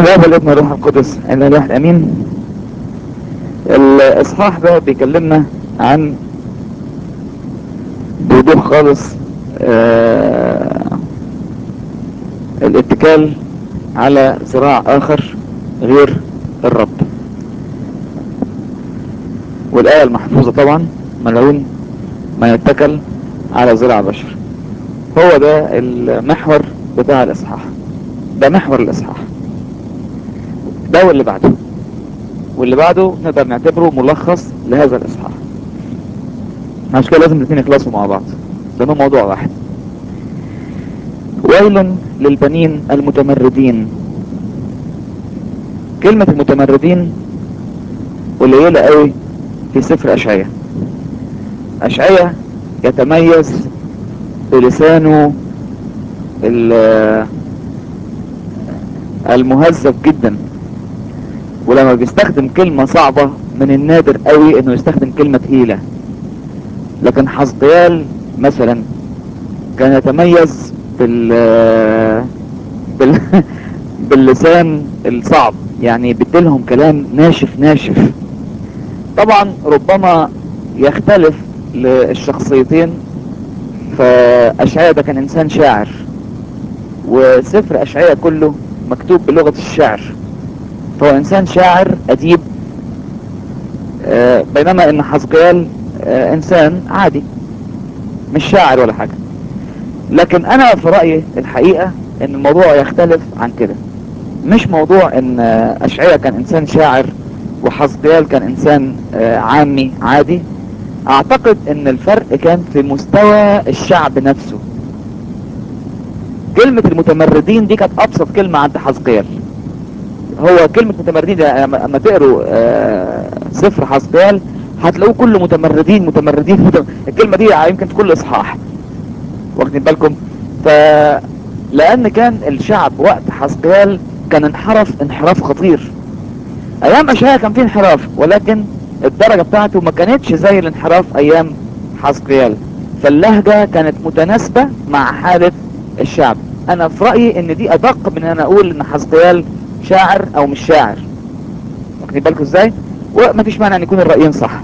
بسم الله والابن والروح القدس ان الواحد امين الاصحاح ده بيكلمنا عن بوضوح خالص آه الاتكال على ذراع اخر غير الرب والايه المحفوظه طبعا ملعون ما يتكل على ذراع بشر هو ده المحور بتاع الاصحاح ده محور الاصحاح ده واللي بعده واللي بعده نقدر نعتبره ملخص لهذا الاصحاح عشان كده لازم الاثنين يخلصوا مع بعض لانه موضوع واحد ويل للبنين المتمردين كلمة المتمردين قليلة قوي في سفر اشعياء اشعياء يتميز بلسانه المهذب جدا ولما بيستخدم كلمة صعبة من النادر قوي انه يستخدم كلمة تقيلة لكن حزقيال مثلا كان يتميز بال بال باللسان الصعب يعني بيديلهم كلام ناشف ناشف طبعا ربما يختلف للشخصيتين فأشعياء ده كان إنسان شاعر وسفر أشعياء كله مكتوب بلغة الشعر فهو إنسان شاعر أديب آه بينما إن حزقيال آه إنسان عادي مش شاعر ولا حاجة لكن أنا في رأيي الحقيقة إن الموضوع يختلف عن كده مش موضوع إن أشعياء كان إنسان شاعر وحزقيال كان إنسان آه عامي عادي اعتقد ان الفرق كان في مستوى الشعب نفسه كلمة المتمردين دي كانت ابسط كلمة عند حزقيال هو كلمة متمردين دي اما تقروا آه سفر حزقيال هتلاقوه كله متمردين متمردين متمردين. الكلمة دي يمكن في كل اصحاح واخدين بالكم ف لان كان الشعب وقت حزقيال كان انحرف انحراف خطير ايام اشعياء كان فيه انحراف ولكن الدرجة بتاعته ما كانتش زي الانحراف ايام حزقيال فاللهجة كانت متناسبة مع حالة الشعب انا في رأيي ان دي ادق من ان اقول ان حزقيال شاعر او مش شاعر واخدين بالكم ازاي وما فيش معنى ان يكون الرأيين صح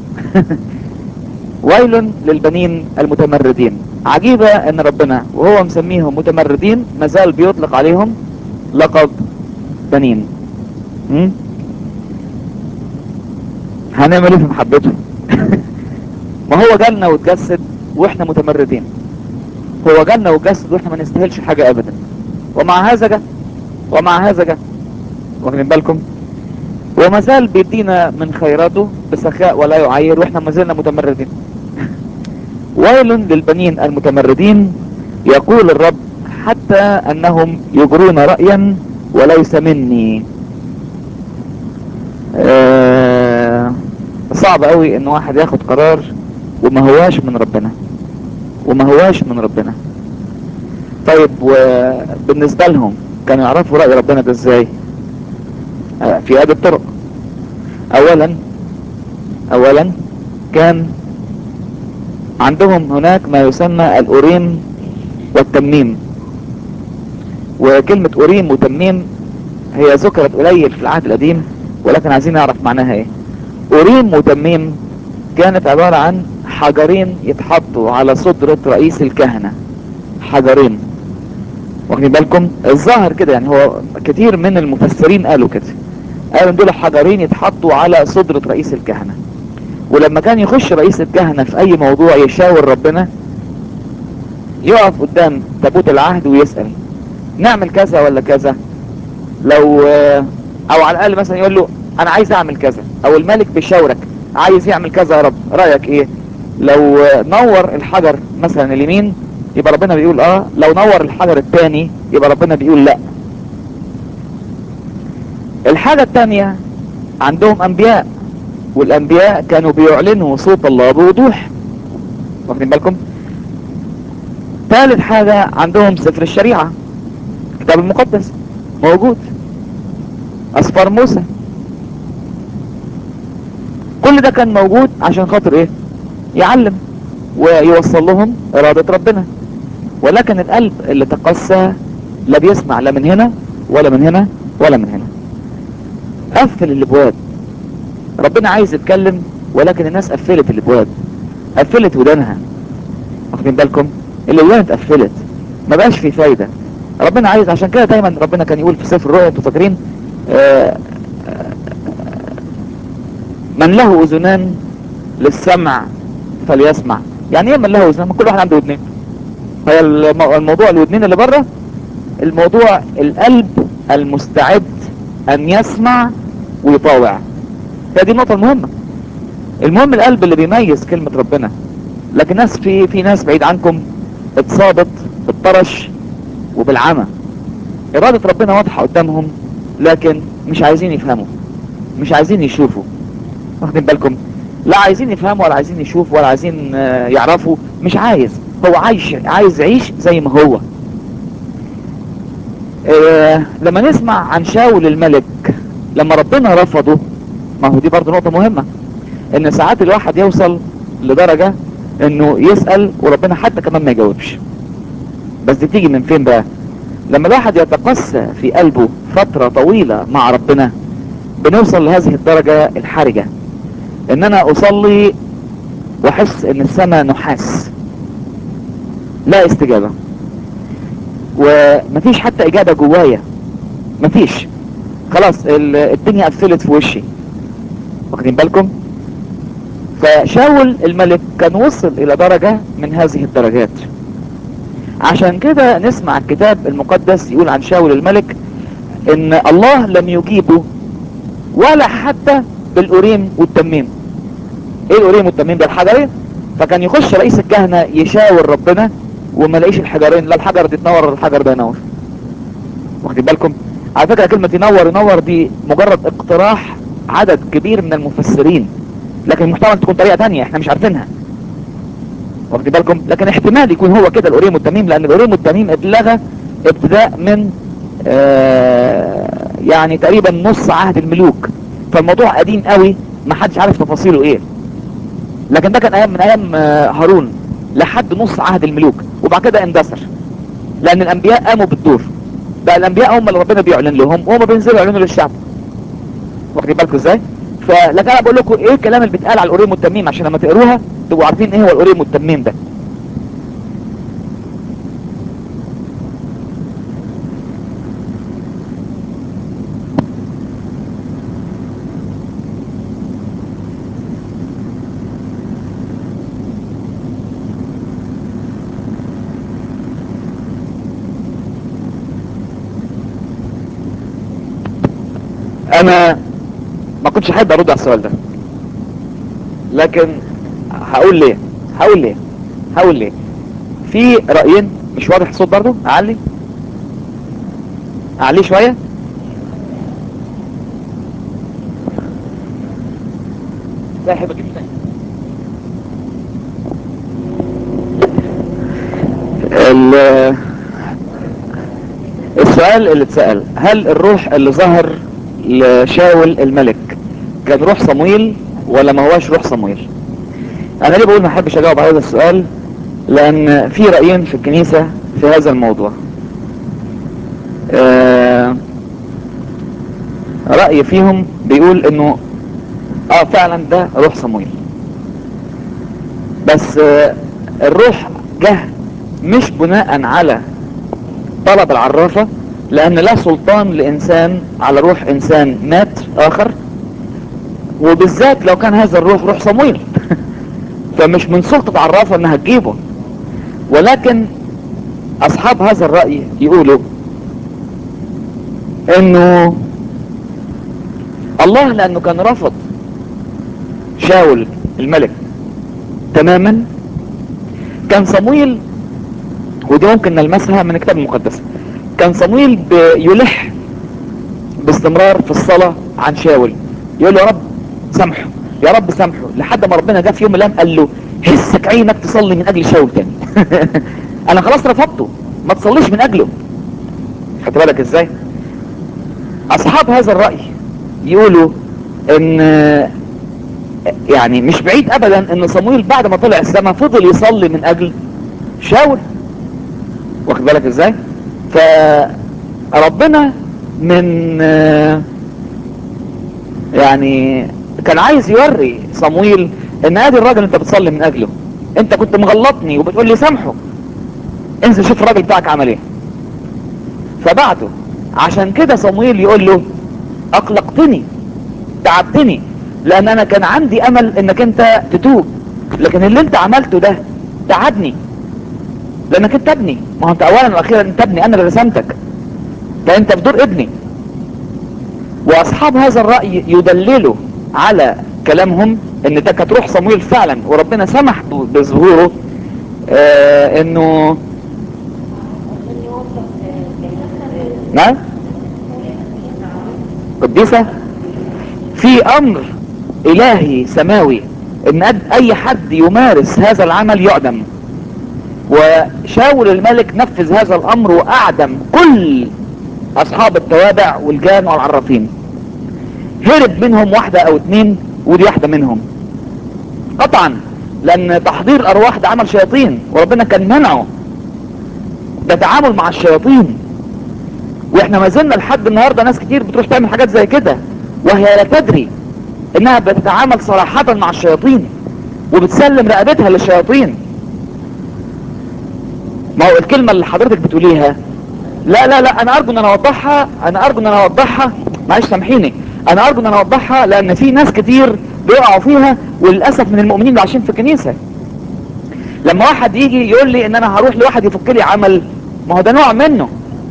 ويل للبنين المتمردين عجيبة ان ربنا وهو مسميهم متمردين مازال بيطلق عليهم لقب بنين م? هنعمل ايه في محبته ما هو جالنا واتجسد واحنا متمردين هو جالنا واتجسد واحنا ما نستاهلش حاجة ابدا ومع هذا جه ومع هذا جه واخدين بالكم وما زال بيدينا من خيراته بسخاء ولا يعير واحنا ما زلنا متمردين ويل للبنين المتمردين يقول الرب حتى انهم يجرون رأيا وليس مني آه صعب قوي ان واحد ياخد قرار وما هواش من ربنا وما هواش من ربنا طيب وبالنسبة لهم كانوا يعرفوا رأي ربنا ده ازاي آه في هذه الطرق اولا اولا كان عندهم هناك ما يسمى الأوريم والتميم وكلمة أوريم وتميم هي ذكرت قليل في العهد القديم ولكن عايزين نعرف معناها ايه أوريم وتميم كانت عبارة عن حجرين يتحطوا على صدرة رئيس الكهنة حجرين واخدين بالكم الظاهر كده يعني هو كتير من المفسرين قالوا كده قالوا دول حجرين يتحطوا على صدرة رئيس الكهنة ولما كان يخش رئيس الكهنة في اي موضوع يشاور ربنا يقف قدام تابوت العهد ويسأل نعمل كذا ولا كذا لو او على الاقل مثلا يقول له انا عايز اعمل كذا او الملك بيشاورك عايز يعمل كذا يا رب رأيك ايه لو نور الحجر مثلا اليمين يبقى ربنا بيقول اه لو نور الحجر الثاني يبقى ربنا بيقول لا الحاجة الثانية عندهم انبياء والانبياء كانوا بيعلنوا صوت الله بوضوح واخدين بالكم ثالث حاجة عندهم سفر الشريعة الكتاب المقدس موجود اصفار موسى كل ده كان موجود عشان خاطر ايه يعلم ويوصل لهم ارادة ربنا ولكن القلب اللي تقسى لا بيسمع لا من هنا ولا من هنا ولا من هنا قفل الابواب ربنا عايز يتكلم ولكن الناس قفلت الابواب قفلت ودانها واخدين بالكم الودان اتقفلت ما بقاش في فايدة ربنا عايز عشان كده دايما ربنا كان يقول في سفر الرؤيا انتوا فاكرين آه، آه، من له اذنان للسمع فليسمع يعني ايه من له اذنان ما كل واحد عنده ودنين هي الم- الموضوع الودنين اللي بره الموضوع القلب المستعد ان يسمع ويطاوع هي دي النقطة المهمة المهم القلب اللي بيميز كلمة ربنا لكن ناس في في ناس بعيد عنكم اتصابت بالطرش وبالعمى إرادة ربنا واضحة قدامهم لكن مش عايزين يفهموا مش عايزين يشوفوا واخدين بالكم لا عايزين يفهموا ولا عايزين يشوفوا ولا عايزين آه، يعرفوا مش عايز هو عايش عايز يعيش زي ما هو آه، لما نسمع عن شاول الملك لما ربنا رفضه ما هو دي برضه نقطة مهمة ان ساعات الواحد يوصل لدرجة انه يسأل وربنا حتى كمان ما يجاوبش بس دي تيجي من فين بقى لما الواحد يتقسى في قلبه فترة طويلة مع ربنا بنوصل لهذه الدرجة الحرجة ان انا اصلي واحس ان السماء نحاس لا استجابة ومفيش حتى اجابة جوايا مفيش خلاص ال- الدنيا قفلت في وشي واخدين بالكم فشاول الملك كان وصل الى درجة من هذه الدرجات عشان كده نسمع الكتاب المقدس يقول عن شاول الملك ان الله لم يجيبه ولا حتى بالأوريم والتميم ايه الأوريم والتميم ده الحجرين فكان يخش رئيس الكهنة يشاور ربنا وما لاقيش الحجرين لا الحجر ده يتنور ولا الحجر ده ينور واخدين بالكم على فكرة كلمة ينور ينور دي مجرد اقتراح عدد كبير من المفسرين لكن محتمل تكون طريقة تانية احنا مش عارفينها واخدين بالكم لكن احتمال يكون هو كده الأوريم والتميم لأن الأوريم والتميم اتلغى ابتداء من آه يعني تقريبا نص عهد الملوك فالموضوع قديم قوي ما حدش عارف تفاصيله ايه لكن ده كان ايام من ايام آه، هارون لحد نص عهد الملوك وبعد كده اندثر لان الانبياء قاموا بالدور بقى الانبياء هم اللي ربنا بيعلن لهم وهم بينزلوا يعلنوا للشعب واخدين بالكم ازاي فلكن انا بقول لكم ايه الكلام اللي بيتقال على الاوريم والتميم عشان لما تقروها تبقوا عارفين ايه هو الاوريم والتميم ده انا ما كنتش احب ارد على السؤال ده لكن هقول ليه هقول ليه هقول ليه في رأيين مش واضح الصوت برضو اعلي اعليه شوية لا احب اجيب تاني ال- السؤال اللي اتسأل هل الروح اللي ظهر لشاول الملك كان روح صمويل ولا ما هواش روح صمويل انا ليه بقول ما احبش اجاوب على هذا السؤال لان في رأيين في الكنيسة في هذا الموضوع آه، رأي فيهم بيقول انه اه فعلا ده روح صمويل بس آه، الروح جه مش بناء على طلب العرافة لان لا سلطان لانسان على روح انسان مات اخر وبالذات لو كان هذا الروح روح صمويل فمش من سلطة عرافة انها تجيبه ولكن اصحاب هذا الرأي يقولوا انه الله لانه كان رفض شاول الملك تماما كان صمويل ودي ممكن نلمسها من الكتاب المقدس كان صمويل بيلح باستمرار في الصلاة عن شاول يقول له يا رب سامحه يا رب سامحه لحد ما ربنا جه في يوم من الايام قال له حسك عينك تصلي من اجل شاول تاني انا خلاص رفضته ما تصليش من اجله خدت بالك ازاي اصحاب هذا الرأي يقولوا ان يعني مش بعيد ابدا ان صمويل بعد ما طلع السماء فضل يصلي من اجل شاول واخد بالك ازاي فربنا من آه، يعني كان عايز يوري صمويل ان ادي الراجل انت بتصلي من اجله انت كنت مغلطني وبتقول لي سامحه انزل شوف الراجل بتاعك عمل ايه فبعته عشان كده صمويل يقول له اقلقتني تعبتني لان انا كان عندي امل انك انت تتوب لكن اللي انت عملته ده تعبني لانك انت ابني ما هو انت اولا واخيرا انت ابني انا اللي رسمتك فانت في دور ابني واصحاب هذا الرأي يدللوا على كلامهم ان ده كانت روح صمويل فعلا وربنا سمح بظهوره آه انه نعم قديسة في امر الهي سماوي ان أد- اي حد يمارس هذا العمل يعدم وشاول الملك نفذ هذا الامر واعدم كل اصحاب التوابع والجان والعرافين هرب منهم واحدة او اتنين ودي واحدة منهم قطعا لان تحضير الارواح ده عمل شياطين وربنا كان منعه ده تعامل مع الشياطين واحنا ما زلنا لحد النهاردة ناس كتير بتروح تعمل حاجات زي كده وهي لا تدري انها بتتعامل صراحة مع الشياطين وبتسلم رقبتها للشياطين ما هو الكلمة اللي حضرتك بتقوليها لا لا لا انا ارجو ان انا اوضحها انا ارجو ان انا اوضحها معلش سامحيني انا ارجو ان انا اوضحها لان في ناس كتير بيقعوا فيها وللاسف من المؤمنين اللي عايشين في الكنيسة لما واحد يجي يقول لي ان انا هروح لواحد يفك لي عمل ما هو ده نوع منه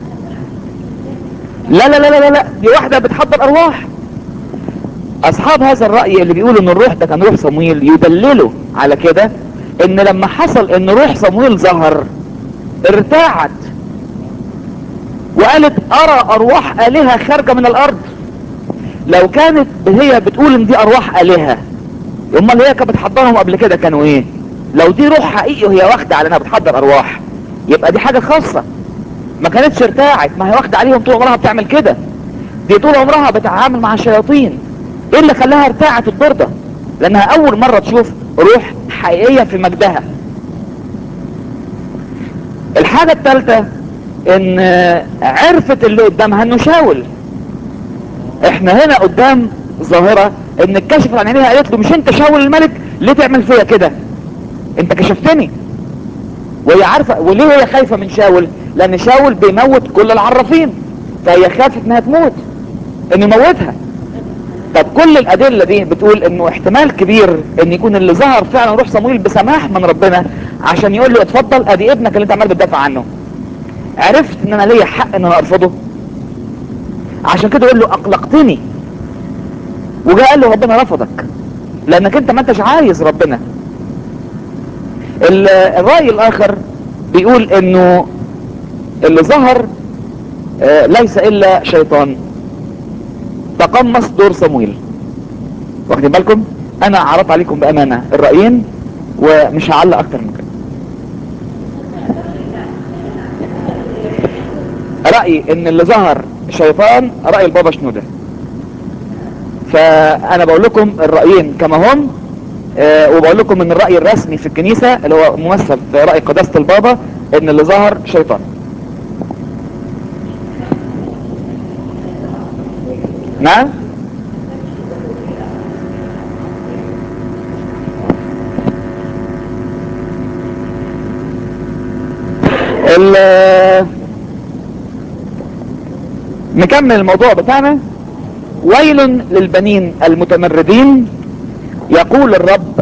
لا لا لا لا لا دي واحدة بتحضر ارواح اصحاب هذا الرأي اللي بيقولوا ان الروح ده كان روح صمويل يدللوا على كده ان لما حصل ان روح صمويل ظهر ارتاعت وقالت ارى ارواح الهة خارجة من الارض لو كانت هي بتقول ان دي ارواح الهة امال هي كانت بتحضرهم قبل كده كانوا ايه لو دي روح حقيقي وهي واخدة على انها بتحضر ارواح يبقى دي حاجة خاصة ما كانتش ارتاعت ما هي واخدة عليهم طول عمرها بتعمل كده دي طول عمرها بتتعامل مع الشياطين ايه اللي خلاها ارتاعت الدور ده لانها اول مرة تشوف روح حقيقية في مجدها الحاجة الثالثة ان عرفت اللي قدامها انه شاول احنا هنا قدام ظاهرة ان الكشف عن عينيها قالت له مش انت شاول الملك ليه تعمل فيا كده انت كشفتني وهي عارفة وليه هي خايفة من شاول لان شاول بيموت كل العرافين فهي خافت انها تموت انه يموتها طب كل الادلة دي بتقول انه احتمال كبير ان يكون اللي ظهر فعلا روح صمويل بسماح من ربنا عشان يقول له اتفضل ادي ابنك اللي انت عمال بتدافع عنه عرفت ان انا ليا حق ان انا ارفضه عشان كده يقول له اقلقتني وجاء قال له ربنا رفضك لانك انت ما انتش عايز ربنا ال- الرأي الاخر بيقول انه اللي ظهر آه، ليس الا شيطان تقمص دور صمويل واخدين بالكم انا عرضت عليكم بامانة الرأيين ومش هعلق اكتر من كده رأيي ان اللي ظهر شيطان رأي البابا شنودة فانا بقول لكم الرأيين كما هم آه، وبقول لكم ان الرأي الرسمي في الكنيسة اللي هو ممثل في رأي قداسة البابا ان اللي ظهر شيطان نعم ال- نكمل الموضوع بتاعنا ويل للبنين المتمردين يقول الرب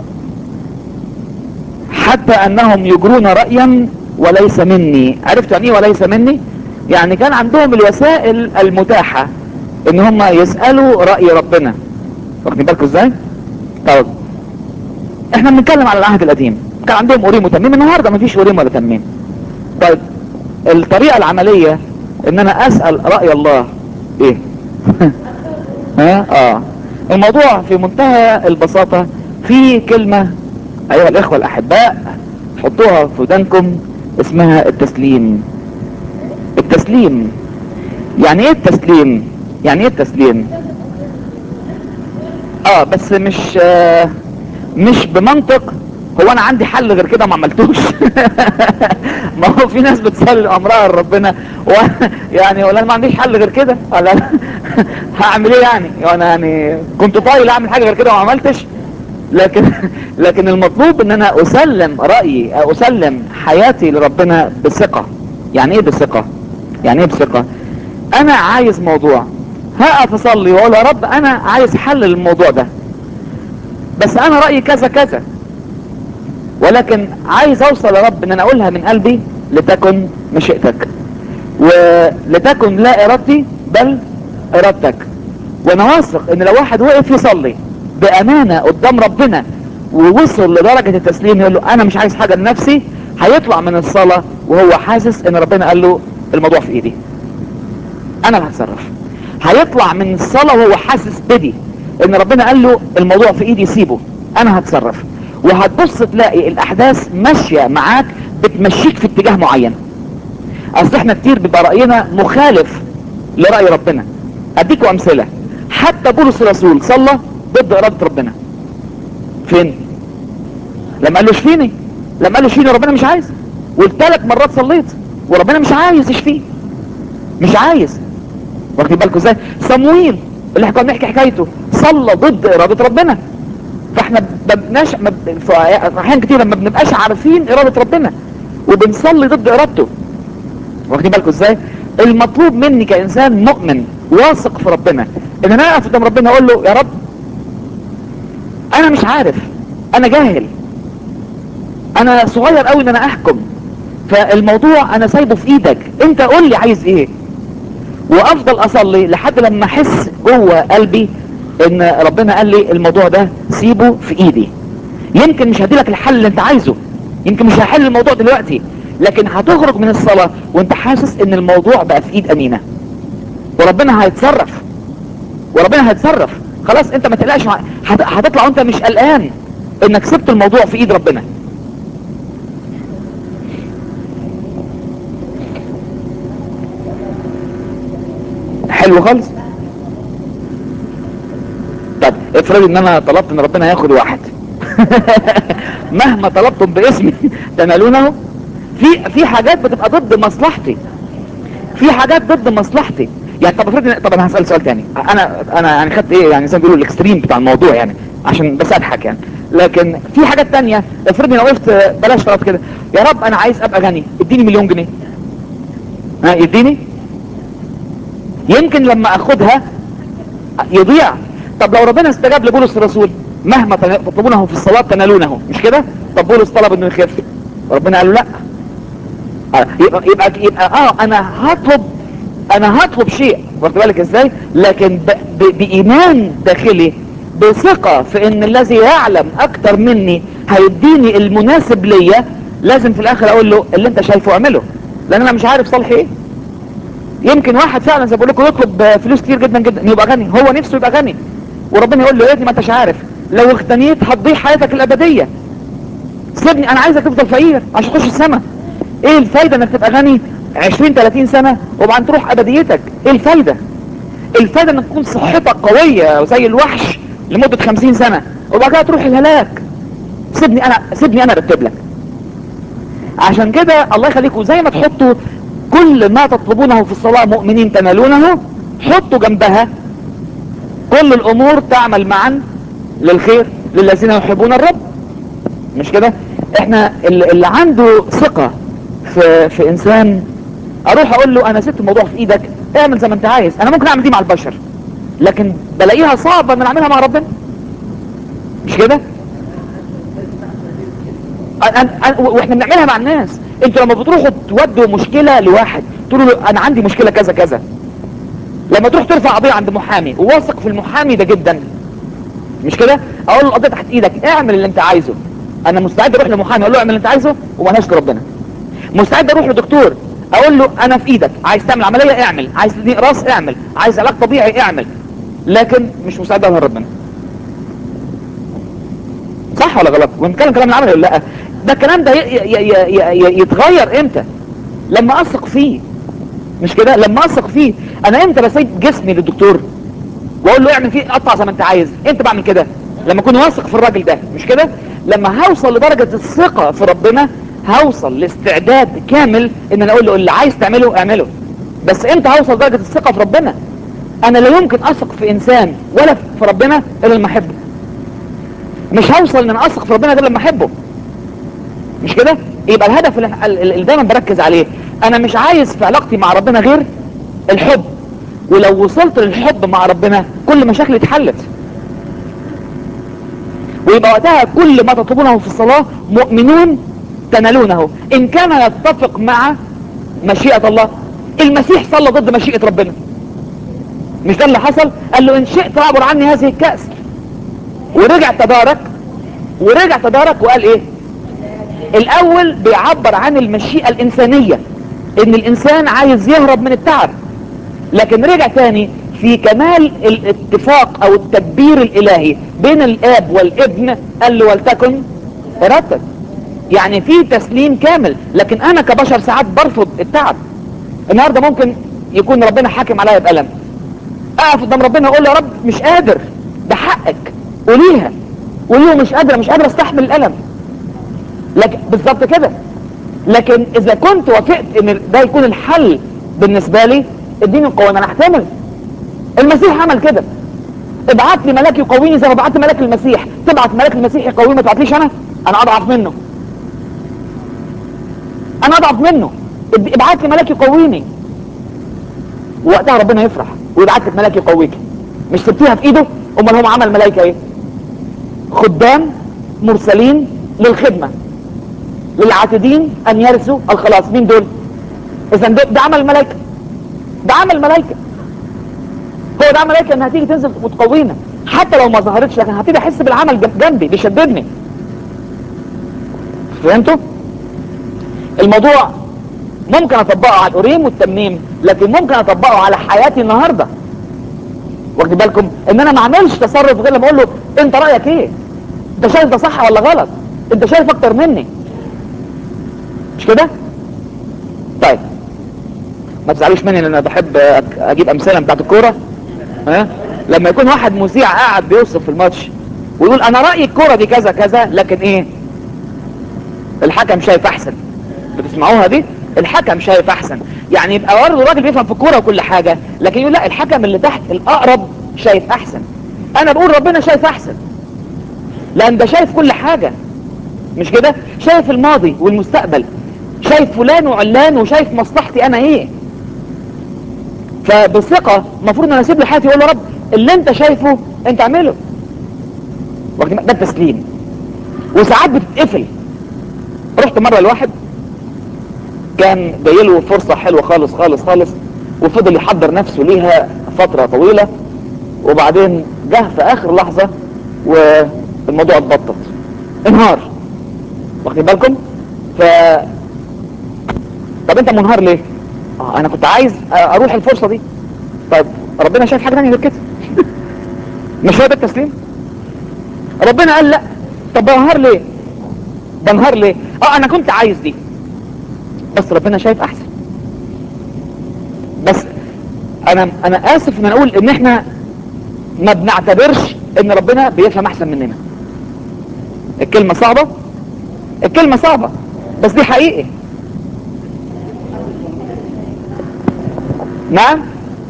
حتى انهم يجرون رأيا وليس مني عرفت يعني ايه وليس مني يعني كان عندهم الوسائل المتاحة ان هم يسألوا رأي ربنا واخدين بالكم ازاي طب احنا بنتكلم على العهد القديم كان عندهم اوريم وتميم النهارده مفيش اوريم ولا تميم طيب الطريقة العملية ان انا اسأل رأي الله ايه ها اه الموضوع في منتهى البساطة في كلمة ايها الاخوة الاحباء حطوها في ودانكم اسمها التسليم التسليم يعني ايه التسليم يعني ايه التسليم اه بس مش آه مش بمنطق هو انا عندي حل غير كده ما عملتوش ما هو في ناس بتصلي امرها لربنا و... يعني ولا انا ما عنديش حل غير كده ولا أنا هعمل ايه يعني وانا يعني كنت طايل اعمل حاجه غير كده وما عملتش لكن لكن المطلوب ان انا اسلم رايي اسلم حياتي لربنا بثقه يعني ايه بثقه يعني ايه بثقه انا عايز موضوع هقف اصلي واقول يا رب انا عايز حل للموضوع ده بس انا رايي كذا كذا ولكن عايز اوصل يا رب ان انا اقولها من قلبي لتكن مشيئتك ولتكن لا ارادتي بل ارادتك وانا واثق ان لو واحد وقف يصلي بامانه قدام ربنا ووصل لدرجه التسليم يقول له انا مش عايز حاجه لنفسي هيطلع من الصلاه وهو حاسس ان ربنا قال له الموضوع في ايدي انا اللي هتصرف هيطلع من الصلاه وهو حاسس بدي ان ربنا قال له الموضوع في ايدي سيبه انا هتصرف وهتبص تلاقي الاحداث ماشيه معاك بتمشيك في اتجاه معين اصل احنا كتير بيبقى راينا مخالف لراي ربنا اديكوا امثله حتى بولس الرسول صلى ضد اراده ربنا فين لما قال له اشفيني لما قال له اشفيني ربنا مش عايز والثلاث مرات صليت وربنا مش عايز يشفيه مش عايز واخدين بالكم ازاي صمويل اللي احنا كنا بنحكي حكايته صلى ضد اراده ربنا فاحنا ما بنبقاش ما ب- في احيان كتير ما بنبقاش عارفين اراده ربنا وبنصلي ضد ارادته واخدين بالكم ازاي المطلوب مني كانسان مؤمن واثق في ربنا ان انا اقف قدام ربنا اقول له يا رب انا مش عارف انا جاهل انا صغير قوي ان انا احكم فالموضوع انا سايبه في ايدك انت قول لي عايز ايه وافضل اصلي لحد لما احس جوه قلبي ان ربنا قال لي الموضوع ده سيبه في ايدي يمكن مش هديلك الحل اللي انت عايزه يمكن مش هحل الموضوع دلوقتي لكن هتخرج من الصلاة وانت حاسس ان الموضوع بقى في ايد امينة وربنا هيتصرف وربنا هيتصرف خلاص انت ما تقلقش مع- هت- هتطلع وانت مش قلقان انك سبت الموضوع في ايد ربنا حلو خالص طب افرض ان انا طلبت ان ربنا ياخد واحد مهما طلبتم باسمي تنالونه في في حاجات بتبقى ضد مصلحتي في حاجات ضد مصلحتي يعني طب افرض إن- طب انا هسال سؤال تاني انا انا يعني خدت ايه يعني زي ما بيقولوا الاكستريم بتاع الموضوع يعني عشان بس اضحك يعني لكن في حاجات تانية افرض انا وقفت بلاش طلب كده يا رب انا عايز ابقى غني اديني مليون جنيه ها يديني يمكن لما اخدها يضيع طب لو ربنا استجاب لبولس الرسول مهما تن- تطلبونه في الصلاة تنالونه مش كده طب بولس طلب انه يخف ربنا قال له لا آه، يبقى يبقى يبقى اه انا هطلب انا هطلب شيء واخد بالك ازاي لكن ب ب بايمان داخلي بثقة في ان الذي يعلم اكتر مني هيديني المناسب ليا لازم في الاخر اقول له اللي انت شايفه اعمله لان انا مش عارف صالحي ايه يمكن واحد فعلا زي ما بقول لكم يطلب فلوس كتير جدا جدا يبقى غني هو نفسه يبقى غني وربنا يقول له يا ابني ما انتش عارف لو اغتنيت هتضيع حياتك الابديه سيبني انا عايزك تفضل فقير عشان تخش السما ايه الفايده انك تبقى غني 20 30 سنه وبعدين تروح ابديتك ايه الفايده الفايده انك تكون صحتك قويه زي الوحش لمده 50 سنه وبعد كده تروح الهلاك سيبني انا سيبني انا ارتب لك عشان كده الله يخليكم زي ما تحطوا كل ما تطلبونه في الصلاة مؤمنين تنالونه حطوا جنبها كل الامور تعمل معا للخير للذين يحبون الرب مش كده احنا اللي اللي عنده ثقة في, في انسان اروح اقول له انا سبت الموضوع في ايدك اعمل زي ما انت عايز انا ممكن اعمل دي مع البشر لكن بلاقيها صعبة ان اعملها مع ربنا مش كده أنا أنا واحنا بنعملها مع الناس انتوا لما بتروحوا تودوا مشكلة لواحد تقولوا له انا عندي مشكلة كذا كذا لما تروح ترفع قضية عند محامي وواثق في المحامي ده جدا مش كده اقول له القضية تحت ايدك اعمل اللي انت عايزه انا مستعد اروح لمحامي اقول له اعمل اللي انت عايزه وما نشكر ربنا مستعد اروح لدكتور اقول له انا في ايدك عايز تعمل عملية اعمل عايز تدي راس اعمل عايز علاج طبيعي اعمل لكن مش مستعد اروح لربنا صح ولا غلط ونتكلم كلام العمل ولا لا ده الكلام ده ي- ي- ي- ي- يتغير امتى لما اثق فيه مش كده لما اثق فيه انا امتى بسيب جسمي للدكتور واقول له اعمل فيه قطع زي ما انت عايز امتى بعمل كده لما اكون واثق في الراجل ده مش كده لما هوصل لدرجة الثقة في ربنا هوصل لاستعداد كامل ان انا اقول له اللي عايز تعمله اعمله بس امتى هوصل لدرجة الثقة في ربنا انا لا يمكن اثق في انسان ولا في ربنا الا لما احبه مش هوصل ان انا اثق في ربنا غير لما احبه مش كده يبقى الهدف اللي اللي دايما بركز عليه انا مش عايز في علاقتي مع ربنا غير الحب ولو وصلت للحب مع ربنا كل مشاكلي اتحلت ويبقى وقتها كل ما تطلبونه في الصلاة مؤمنون تنالونه ان كان يتفق مع مشيئة الله المسيح صلى ضد مشيئة ربنا مش ده اللي حصل قال له ان شئت اعبر عني هذه الكأس ورجع تدارك ورجع تدارك وقال ايه الاول بيعبر عن المشيئة الانسانية ان الانسان عايز يهرب من التعب لكن رجع تاني في كمال الاتفاق او التدبير الالهي بين الاب والابن قال له ولتكن ارادتك يعني في تسليم كامل لكن انا كبشر ساعات برفض التعب النهاردة ممكن يكون ربنا حاكم عليا بألم اقف قدام ربنا اقول له يا رب مش قادر ده حقك قوليها قوليه مش قادر مش قادر استحمل الالم لكن بالظبط كده لكن اذا كنت وافقت ان ده يكون الحل بالنسبة لي اديني القوة انا احتمل المسيح عمل كده ابعت لي ملاك يقويني زي ما بعت ملاك المسيح تبعت ملاك المسيح يقويني ما تبعتليش انا انا اضعف منه انا اضعف منه ابعت لي ملاك يقويني وقتها ربنا يفرح ويبعت لك ملاك يقويك مش سبتيها في ايده امال هو عمل ملائكه ايه خدام مرسلين للخدمه للعاتدين ان يرثوا الخلاص مين دول اذا ده, ده عمل ملائكه ده عمل ملائكه هو ده عمل ملائكه انها تيجي تنزل وتقوينا حتى لو ما ظهرتش لكن هبتدي احس بالعمل جنبي بيشددني فهمتوا الموضوع ممكن اطبقه على الأوريم والتميم لكن ممكن اطبقه على حياتي النهاردة واخد بالكم ان انا ما اعملش تصرف غير لما اقول له انت رأيك ايه انت شايف ده صح ولا غلط انت شايف اكتر مني مش كده طيب ما تزعلوش مني لان انا بحب اجيب امثله بتاعت الكوره ها لما يكون واحد مذيع قاعد بيوصف في الماتش ويقول انا رايي الكوره دي كذا كذا لكن ايه الحكم شايف احسن بتسمعوها دي الحكم شايف احسن يعني يبقى برضه راجل بيفهم في الكوره وكل حاجه لكن يقول لا الحكم اللي تحت الاقرب شايف احسن انا بقول ربنا شايف احسن لان ده شايف كل حاجه مش كده شايف الماضي والمستقبل شايف فلان وعلان وشايف مصلحتي انا ايه فبثقة المفروض ان انا اسيب له حياتي واقول له رب اللي انت شايفه انت اعمله ده التسليم وساعات بتتقفل رحت مرة لواحد كان جاي له فرصة حلوة خالص خالص خالص وفضل يحضر نفسه ليها فترة طويلة وبعدين جه في اخر لحظة والموضوع اتبطط انهار واخدين بالكم ف طب انت منهار ليه اه انا كنت عايز اروح الفرصة دي طيب ربنا شايف حاجة تانية غير كده مش هو ده التسليم ربنا قال لا طب بنهار ليه بنهار ليه اه انا كنت عايز دي بس ربنا شايف احسن بس انا انا اسف ان انا اقول ان احنا ما بنعتبرش ان ربنا بيفهم احسن مننا الكلمة صعبة الكلمة صعبة بس دي حقيقي نعم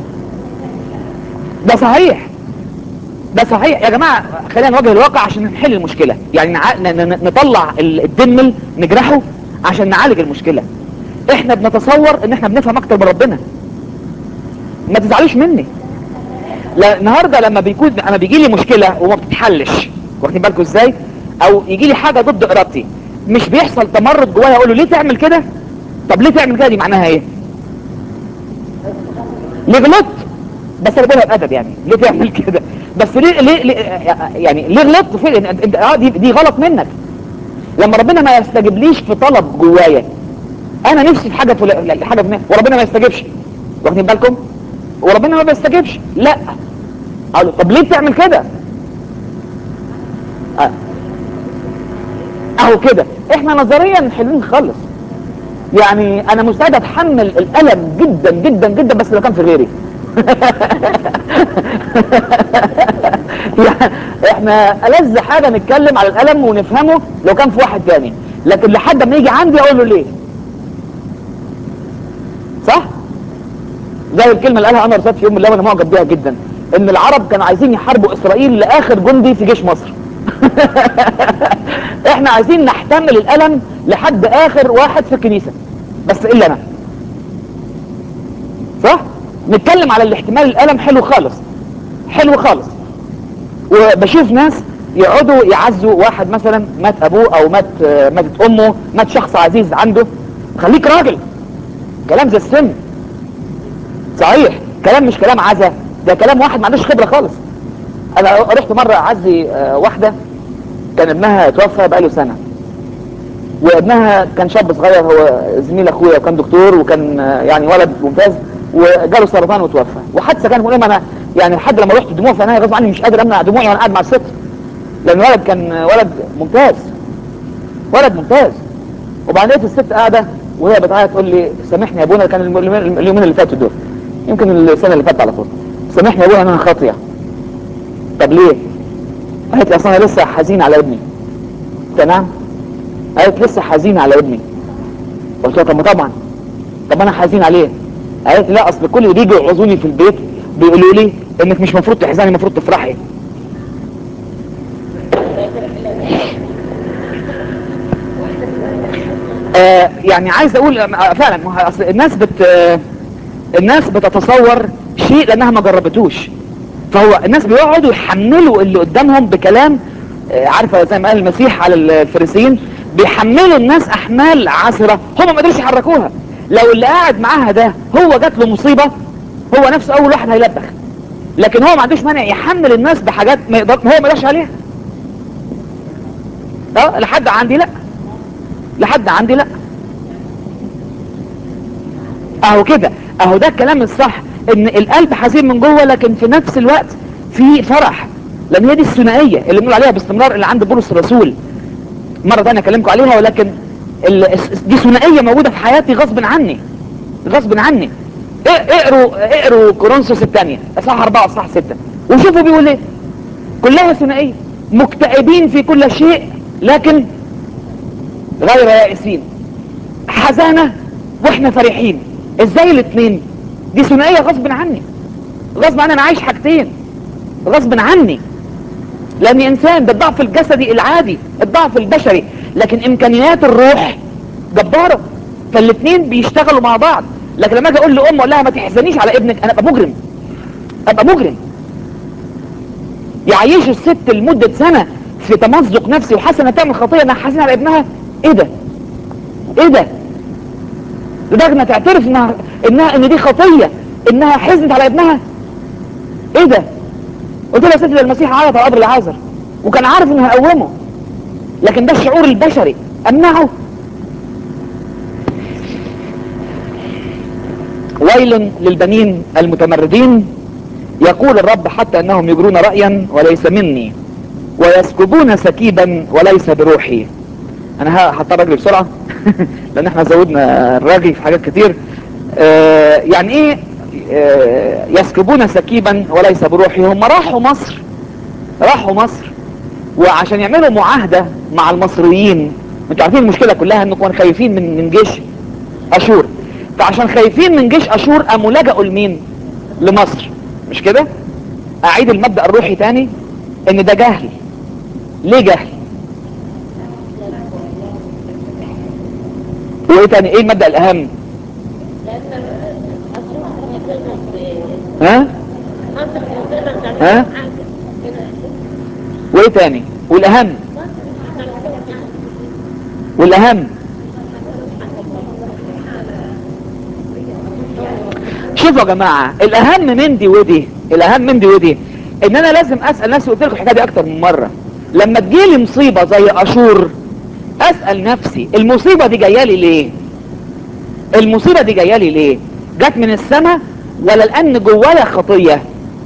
ده صحيح ده صحيح يا جماعة خلينا نواجه الواقع عشان نحل المشكلة يعني نع... ن... ن... نطلع الدمل نجرحه عشان نعالج المشكلة احنا بنتصور ان احنا بنفهم اكتر من ربنا ما تزعلوش مني لا النهاردة لما بيكون انا بيجي لي مشكلة وما بتتحلش واخدين بالكم ازاي او يجي لي حاجة ضد ارادتي مش بيحصل تمرد جوايا اقول له ليه تعمل كده طب ليه تعمل كده دي معناها ايه ليه غلطت بس انا بقولها بادب يعني ليه تعمل كده بس ليه ليه, ليه يعني ليه غلطت في انت اه دي, دي غلط منك لما ربنا ما يستجيبليش في طلب جوايا انا نفسي في حاجه فل... حاجه في وربنا ما يستجيبش واخدين بالكم وربنا ما بيستجيبش لا قالوا طب ليه بتعمل كده اه. اهو كده احنا نظريا حلوين خالص يعني انا مستعد اتحمل الالم جدا جدا جدا بس لو كان في غيري يعني احنا ألذ حاجة نتكلم على الألم ونفهمه لو كان في واحد تاني لكن لحد ما يجي عندي اقول له ليه صح زي الكلمة اللي قالها انور سات في يوم من الايام انا معجب بيها جدا ان العرب كانوا عايزين يحاربوا اسرائيل لاخر جندي في جيش مصر احنا عايزين نحتمل الالم لحد اخر واحد في الكنيسة بس الا انا صح نتكلم على الاحتمال الالم حلو خالص حلو خالص وبشوف ناس يقعدوا يعزوا واحد مثلا مات ابوه او مات آه، ماتت امه مات شخص عزيز عنده خليك راجل كلام زي السن صحيح كلام مش كلام عزا ده كلام واحد ما عندوش خبرة خالص انا رحت مرة اعزي آه، واحدة كان ابنها توفى بقاله سنة وابنها كان شاب صغير هو زميل اخويا وكان دكتور وكان آه، يعني ولد ممتاز وجاله سرطان وتوفى وحادثه كان مؤلمه انا يعني لحد لما رحت دموع في عينيا غصب عني مش قادر امنع دموعي وانا قاعد مع الست لان الولد كان ولد ممتاز ولد ممتاز وبعدين لقيت الست قاعده وهي بتعيط تقول لي سامحني يا ابونا كان الم- اليومين اليومين اللي فاتوا دول يمكن السنه اللي فاتت على طول سامحني يا ابونا ان انا خاطيه طب ليه؟ قالت لي اصل انا لسه حزين على ابني تمام قالت لسه حزين على ابني قلت لها طب ما طبعا طب انا حزين عليه قالت لي لا اصل كل اللي بيجوا يعوزوني في البيت بيقولوا لي انك مش مفروض تحزني المفروض تفرحي آه يعني عايز اقول آه، فعلا ما هو اصل الناس بت آه، الناس بتتصور شيء لانها ما جربتوش فهو الناس بيقعدوا يحملوا اللي قدامهم بكلام آه، عارفه زي ما قال المسيح على الفريسيين بيحملوا الناس احمال عسره هم ما قدروش يحركوها لو اللي قاعد معاها ده هو جات له مصيبه هو نفسه اول واحد هيلبخ لكن هو ما عندوش مانع يحمل الناس بحاجات ما يقدر هو ما يقدرش عليها اه لحد عندي لا لحد عندي لا اهو كده اهو ده الكلام الصح ان القلب حزين من جوه لكن في نفس الوقت في فرح لان هي دي الثنائيه اللي بنقول عليها باستمرار اللي عند بولس الرسول مره ثانيه اكلمكم عليها ولكن ال- دي ثنائيه موجوده في حياتي غصب عني غصب عني اق- اقروا اقروا كورنثوس الثانيه اصحاح 4 اصحاح 6 وشوفوا بيقول ايه كلها ثنائيه مكتئبين في كل شيء لكن غير يائسين حزانه واحنا فرحين ازاي الاثنين دي ثنائيه غصب عني غصب عني انا عايش حاجتين غصب عني لاني انسان ده الضعف الجسدي العادي الضعف البشري لكن امكانيات الروح جباره فالاثنين بيشتغلوا مع بعض لكن لما اجي اقول لام اقول لها ما تحزنيش على ابنك انا ابقى مجرم ابقى مجرم يعيش الست لمده سنه في تمزق نفسي وحاسه انها تعمل خطيه انها حزينه على ابنها ايه ده ايه ده لدرجه انها تعترف انها انها ان دي خطيه انها حزنت على ابنها ايه ده قلت لها يا ستي ده المسيح عيط على قبر العازر وكان عارف انه هيقومه لكن ده الشعور البشري امنعه ويل للبنين المتمردين يقول الرب حتى انهم يجرون رأيا وليس مني ويسكبون سكيبا وليس بروحي انا ه- هضطر اجري بسرعة لان احنا زودنا الراجي في حاجات كتير آه يعني ايه آه يسكبون سكيبا وليس بروحي هم راحوا مصر راحوا مصر وعشان يعملوا معاهدة مع المصريين انتوا عارفين المشكلة كلها انكم كانوا خايفين من من جيش اشور فعشان خايفين من جيش اشور قاموا لجأوا لمين لمصر مش كده اعيد المبدأ الروحي تاني ان ده جهل ليه جهل وايه تاني ايه المبدأ الاهم ها ها وايه تاني والاهم والاهم شوفوا يا جماعة الاهم من دي ودي الاهم من دي ودي ان انا لازم اسأل نفسي قلت لكم الحكاية دي اكتر من مرة لما تجيلي مصيبة زي اشور اسأل نفسي المصيبة دي جاية لي ليه المصيبة دي جاية لي ليه جت من السماء ولا لان جوايا خطية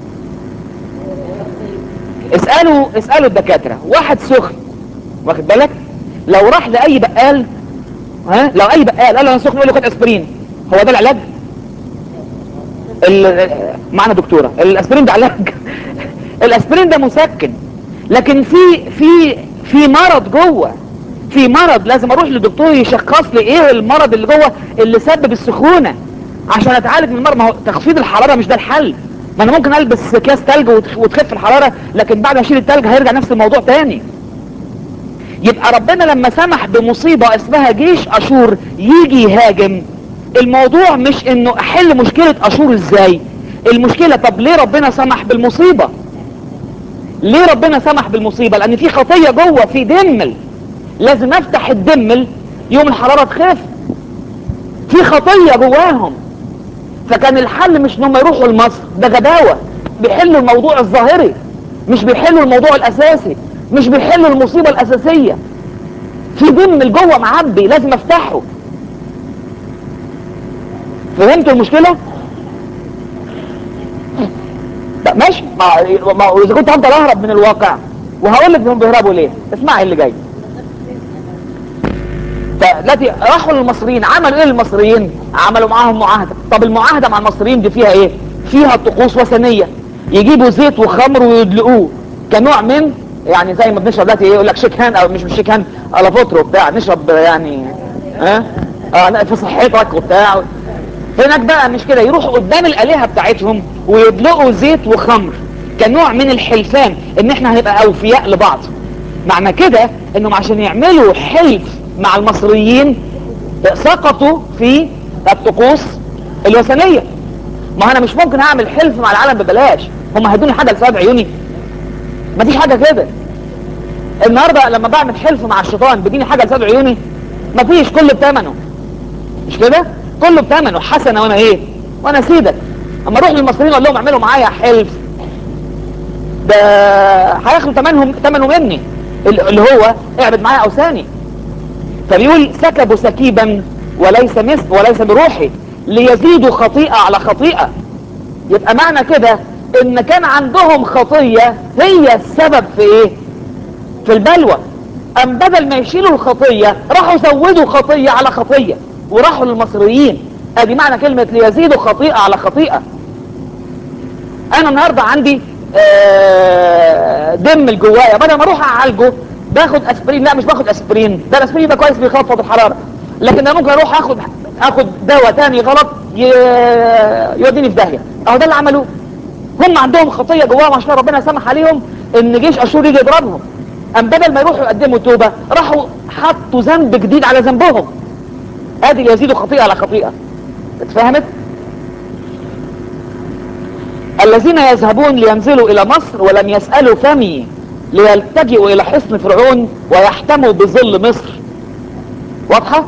اسألوا اسألوا الدكاترة واحد سخن واخد بالك لو راح لأي بقال ها لو أي بقال قال له أنا سخن يقول له خد أسبرين هو ده العلاج ال- معنا دكتورة الأسبرين ده علاج الاسبرين ده مسكن لكن في في في مرض جوه في مرض لازم اروح لدكتور يشخص لي ايه المرض اللي جوه اللي سبب السخونه عشان اتعالج من المرض ما هو تخفيض الحراره مش ده الحل ما انا ممكن البس اكياس تلج وتخ- وتخف الحراره لكن بعد ما اشيل التلج هيرجع نفس الموضوع تاني يبقى ربنا لما سمح بمصيبة اسمها جيش اشور يجي يهاجم الموضوع مش انه احل مشكلة اشور ازاي المشكلة طب ليه ربنا سمح بالمصيبة ليه ربنا سمح بالمصيبة لان في خطية جوه في دمل لازم افتح الدمل يوم الحرارة تخف في خطية جواهم فكان الحل مش انهم يروحوا لمصر ده غباوة بيحلوا الموضوع الظاهري مش بيحلوا الموضوع الاساسي مش بيحلوا المصيبة الاساسية في دم جوه معبي لازم افتحه فهمتوا المشكلة؟ لا ماشي ما ما اذا كنت هفضل اهرب من الواقع وهقول لك هم بيهربوا ليه اسمعي اللي جاي فالتي راحوا للمصريين عملوا ايه المصريين عملوا معاهم معاهدة طب المعاهدة مع المصريين دي فيها ايه فيها طقوس وثنية يجيبوا زيت وخمر ويدلقوه كنوع من يعني زي ما بنشرب دلوقتي ايه يقول لك شيكان او مش مش شيكان الافوترو بتاع نشرب يعني ها آه في صحتك وبتاع هناك بقى مش كده يروحوا قدام الالهه بتاعتهم ويدلقوا زيت وخمر كنوع من الحلفان ان احنا هنبقى اوفياء لبعض معنى كده انهم عشان يعملوا حلف مع المصريين سقطوا في الطقوس الوثنيه ما انا مش ممكن اعمل حلف مع العالم ببلاش هم هيدوني حاجه لسبب عيوني مفيش حاجه كده النهارده لما بعمل حلف مع الشيطان بيديني حاجه لسبب عيوني مفيش كله بثمنه مش كده كله بثمنه حسنه وانا ايه وانا سيدك اما اروح للمصريين اقول لهم اعملوا معايا حلف ده هياخدوا ثمنهم ثمنه مني اللي هو اعبد معايا اوثاني فبيقول سكبوا سكيبا وليس مثل وليس بروحي ليزيدوا خطيئة على خطيئة يبقى معنى كده ان كان عندهم خطية هي السبب في ايه في البلوى ام بدل ما يشيلوا الخطية راحوا زودوا خطية على خطية وراحوا للمصريين ادي معنى كلمة ليزيدوا خطيئة على خطيئة انا النهاردة عندي آه دم الجوايا بدل ما اروح اعالجه باخد اسبرين لا مش باخد اسبرين ده الاسبرين ده كويس بيخفض الحرارة لكن انا ممكن اروح اخد اخد دواء تاني غلط يوديني في داهية اهو ده اللي عملوه هم عندهم خطية جواهم عشان ربنا سمح عليهم ان جيش اشور يجي يضربهم ام بدل ما يروحوا يقدموا توبة راحوا حطوا ذنب جديد على ذنبهم ادي يزيدوا خطيئة على خطيئة اتفهمت الذين يذهبون لينزلوا الى مصر ولم يسألوا فمي ليلتجئوا الى حصن فرعون ويحتموا بظل مصر واضحة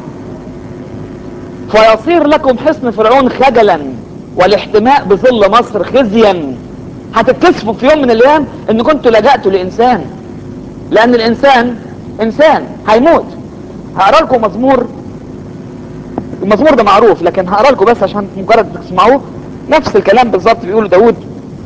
فيصير لكم حصن فرعون خجلا والاحتماء بظل مصر خزيا هتتكسفوا في يوم من الايام ان كنتوا لجأتوا لانسان لان الانسان انسان هيموت هقرا لكم مزمور المزمور ده معروف لكن هقرا لكم بس عشان مجرد تسمعوه نفس الكلام بالظبط بيقوله داود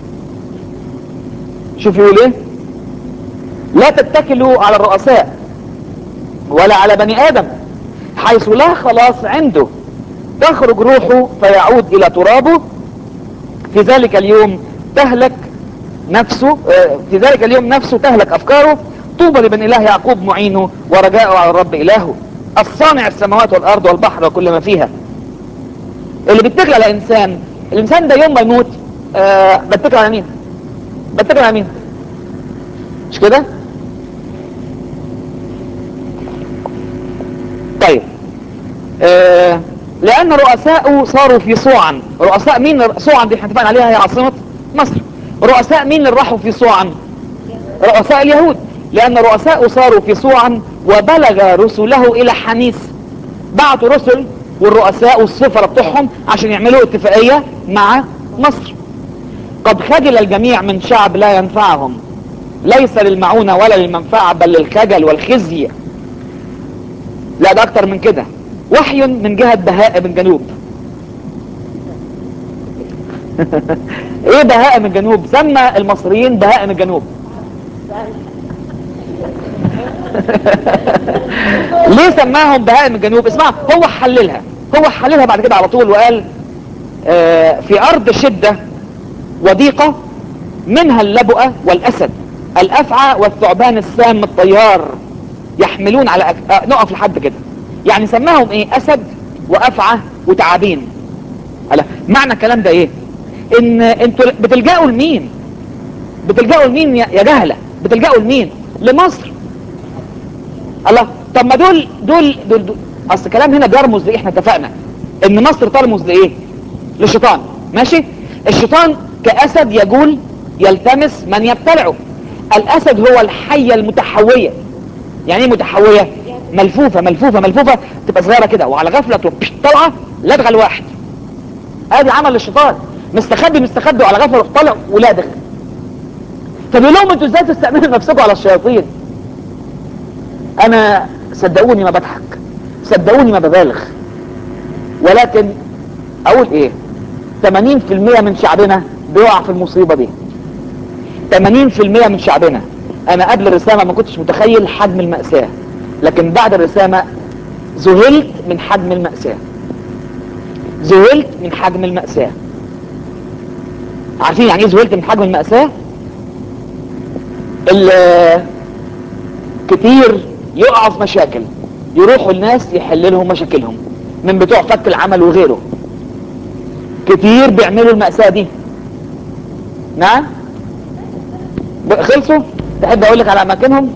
شوف يقول ايه لا تتكلوا على الرؤساء ولا على بني ادم حيث لا خلاص عنده تخرج روحه فيعود الى ترابه في ذلك اليوم تهلك نفسه في ذلك اليوم نفسه تهلك افكاره طوبى لبن اله يعقوب معينه ورجاءه على الرب الهه الصانع السماوات والارض والبحر وكل ما فيها اللي بيتكل على انسان الانسان ده يوم ما يموت آه بتكل على مين بتكل على مين مش كده طيب آه لان رؤساءه صاروا في صوعا رؤساء مين صوعا دي احنا عليها هي عاصمة مصر رؤساء مين اللي راحوا في صوعا رؤساء اليهود لان رؤساءه صاروا في صوعا وبلغ رسله الى حنيس بعتوا رسل والرؤساء والسفرة بتوعهم عشان يعملوا اتفاقية مع مصر قد خجل الجميع من شعب لا ينفعهم ليس للمعونة ولا للمنفعة بل للخجل والخزي لا ده اكتر من كده وحي من جهة بهاء من جنوب ايه بهاء من جنوب سمى المصريين بهاء من جنوب ليه سماهم بهاء من جنوب اسمع هو حللها هو حللها بعد كده على طول وقال آه في ارض شدة وضيقة منها اللبؤة والاسد الافعى والثعبان السام الطيار يحملون على أك... آه نقف لحد كده يعني سماهم ايه اسد وافعى وتعابين ألا معنى الكلام ده ايه ان انتوا بتلجأوا لمين بتلجأوا لمين يا يا جهلة بتلجأوا لمين لمصر الله طب ما دول دول دول, دول. اصل الكلام هنا بيرمز لايه احنا اتفقنا ان مصر ترمز لايه للشيطان ماشي الشيطان كاسد يجول يلتمس من يبتلعه الاسد هو الحية المتحوية يعني ايه متحوية ملفوفة ملفوفة ملفوفة تبقى صغيرة كده وعلى غفلة تروح طالعة لدغة الواحد ادي عمل الشيطان مستخبي مستخبي وعلى غفلة يروح طالع ولادغ فبيقول لهم انتوا ازاي تستأمنوا نفسكم على الشياطين انا صدقوني ما بضحك صدقوني ما ببالغ ولكن اقول ايه 80% من شعبنا بيقع في المصيبة دي 80% من شعبنا انا قبل الرسالة ما كنتش متخيل حجم المأساة لكن بعد الرسالة ذهلت من حجم المأساة ذهلت من حجم المأساة عارفين يعني ايه ذهلت من حجم المأساة ال- كتير يقعوا في مشاكل يروحوا الناس يحل لهم مشاكلهم من بتوع فك العمل وغيره كتير بيعملوا المأساة دي نعم ب- خلصوا تحب اقول لك على اماكنهم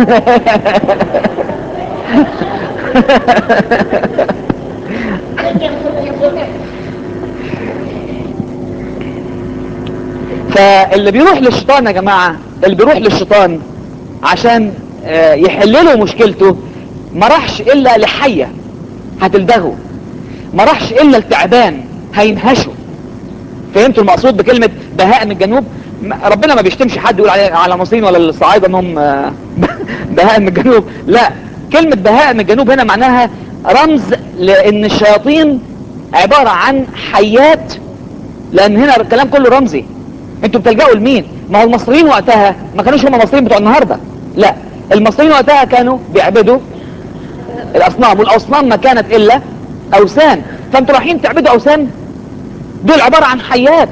فاللي بيروح للشيطان يا جماعة اللي بيروح للشيطان عشان آه، يحل له مشكلته ما راحش الا لحية هتلدغه ما راحش الا لتعبان هينهشه فهمتوا المقصود بكلمة بهائم الجنوب م- ربنا ما بيشتمش حد يقول على على المصريين ولا الصعايدة انهم آه، بهائم الجنوب لا كلمة بهائم الجنوب هنا معناها رمز لان الشياطين عبارة عن حيات لان هنا الكلام كله رمزي انتوا بتلجأوا لمين ما هو المصريين وقتها ما كانوش هم المصريين بتوع النهاردة لا المصريين وقتها كانوا بيعبدوا الاصنام والاصنام ما كانت الا اوثان فانتوا رايحين تعبدوا اوثان دول عبارة عن حيات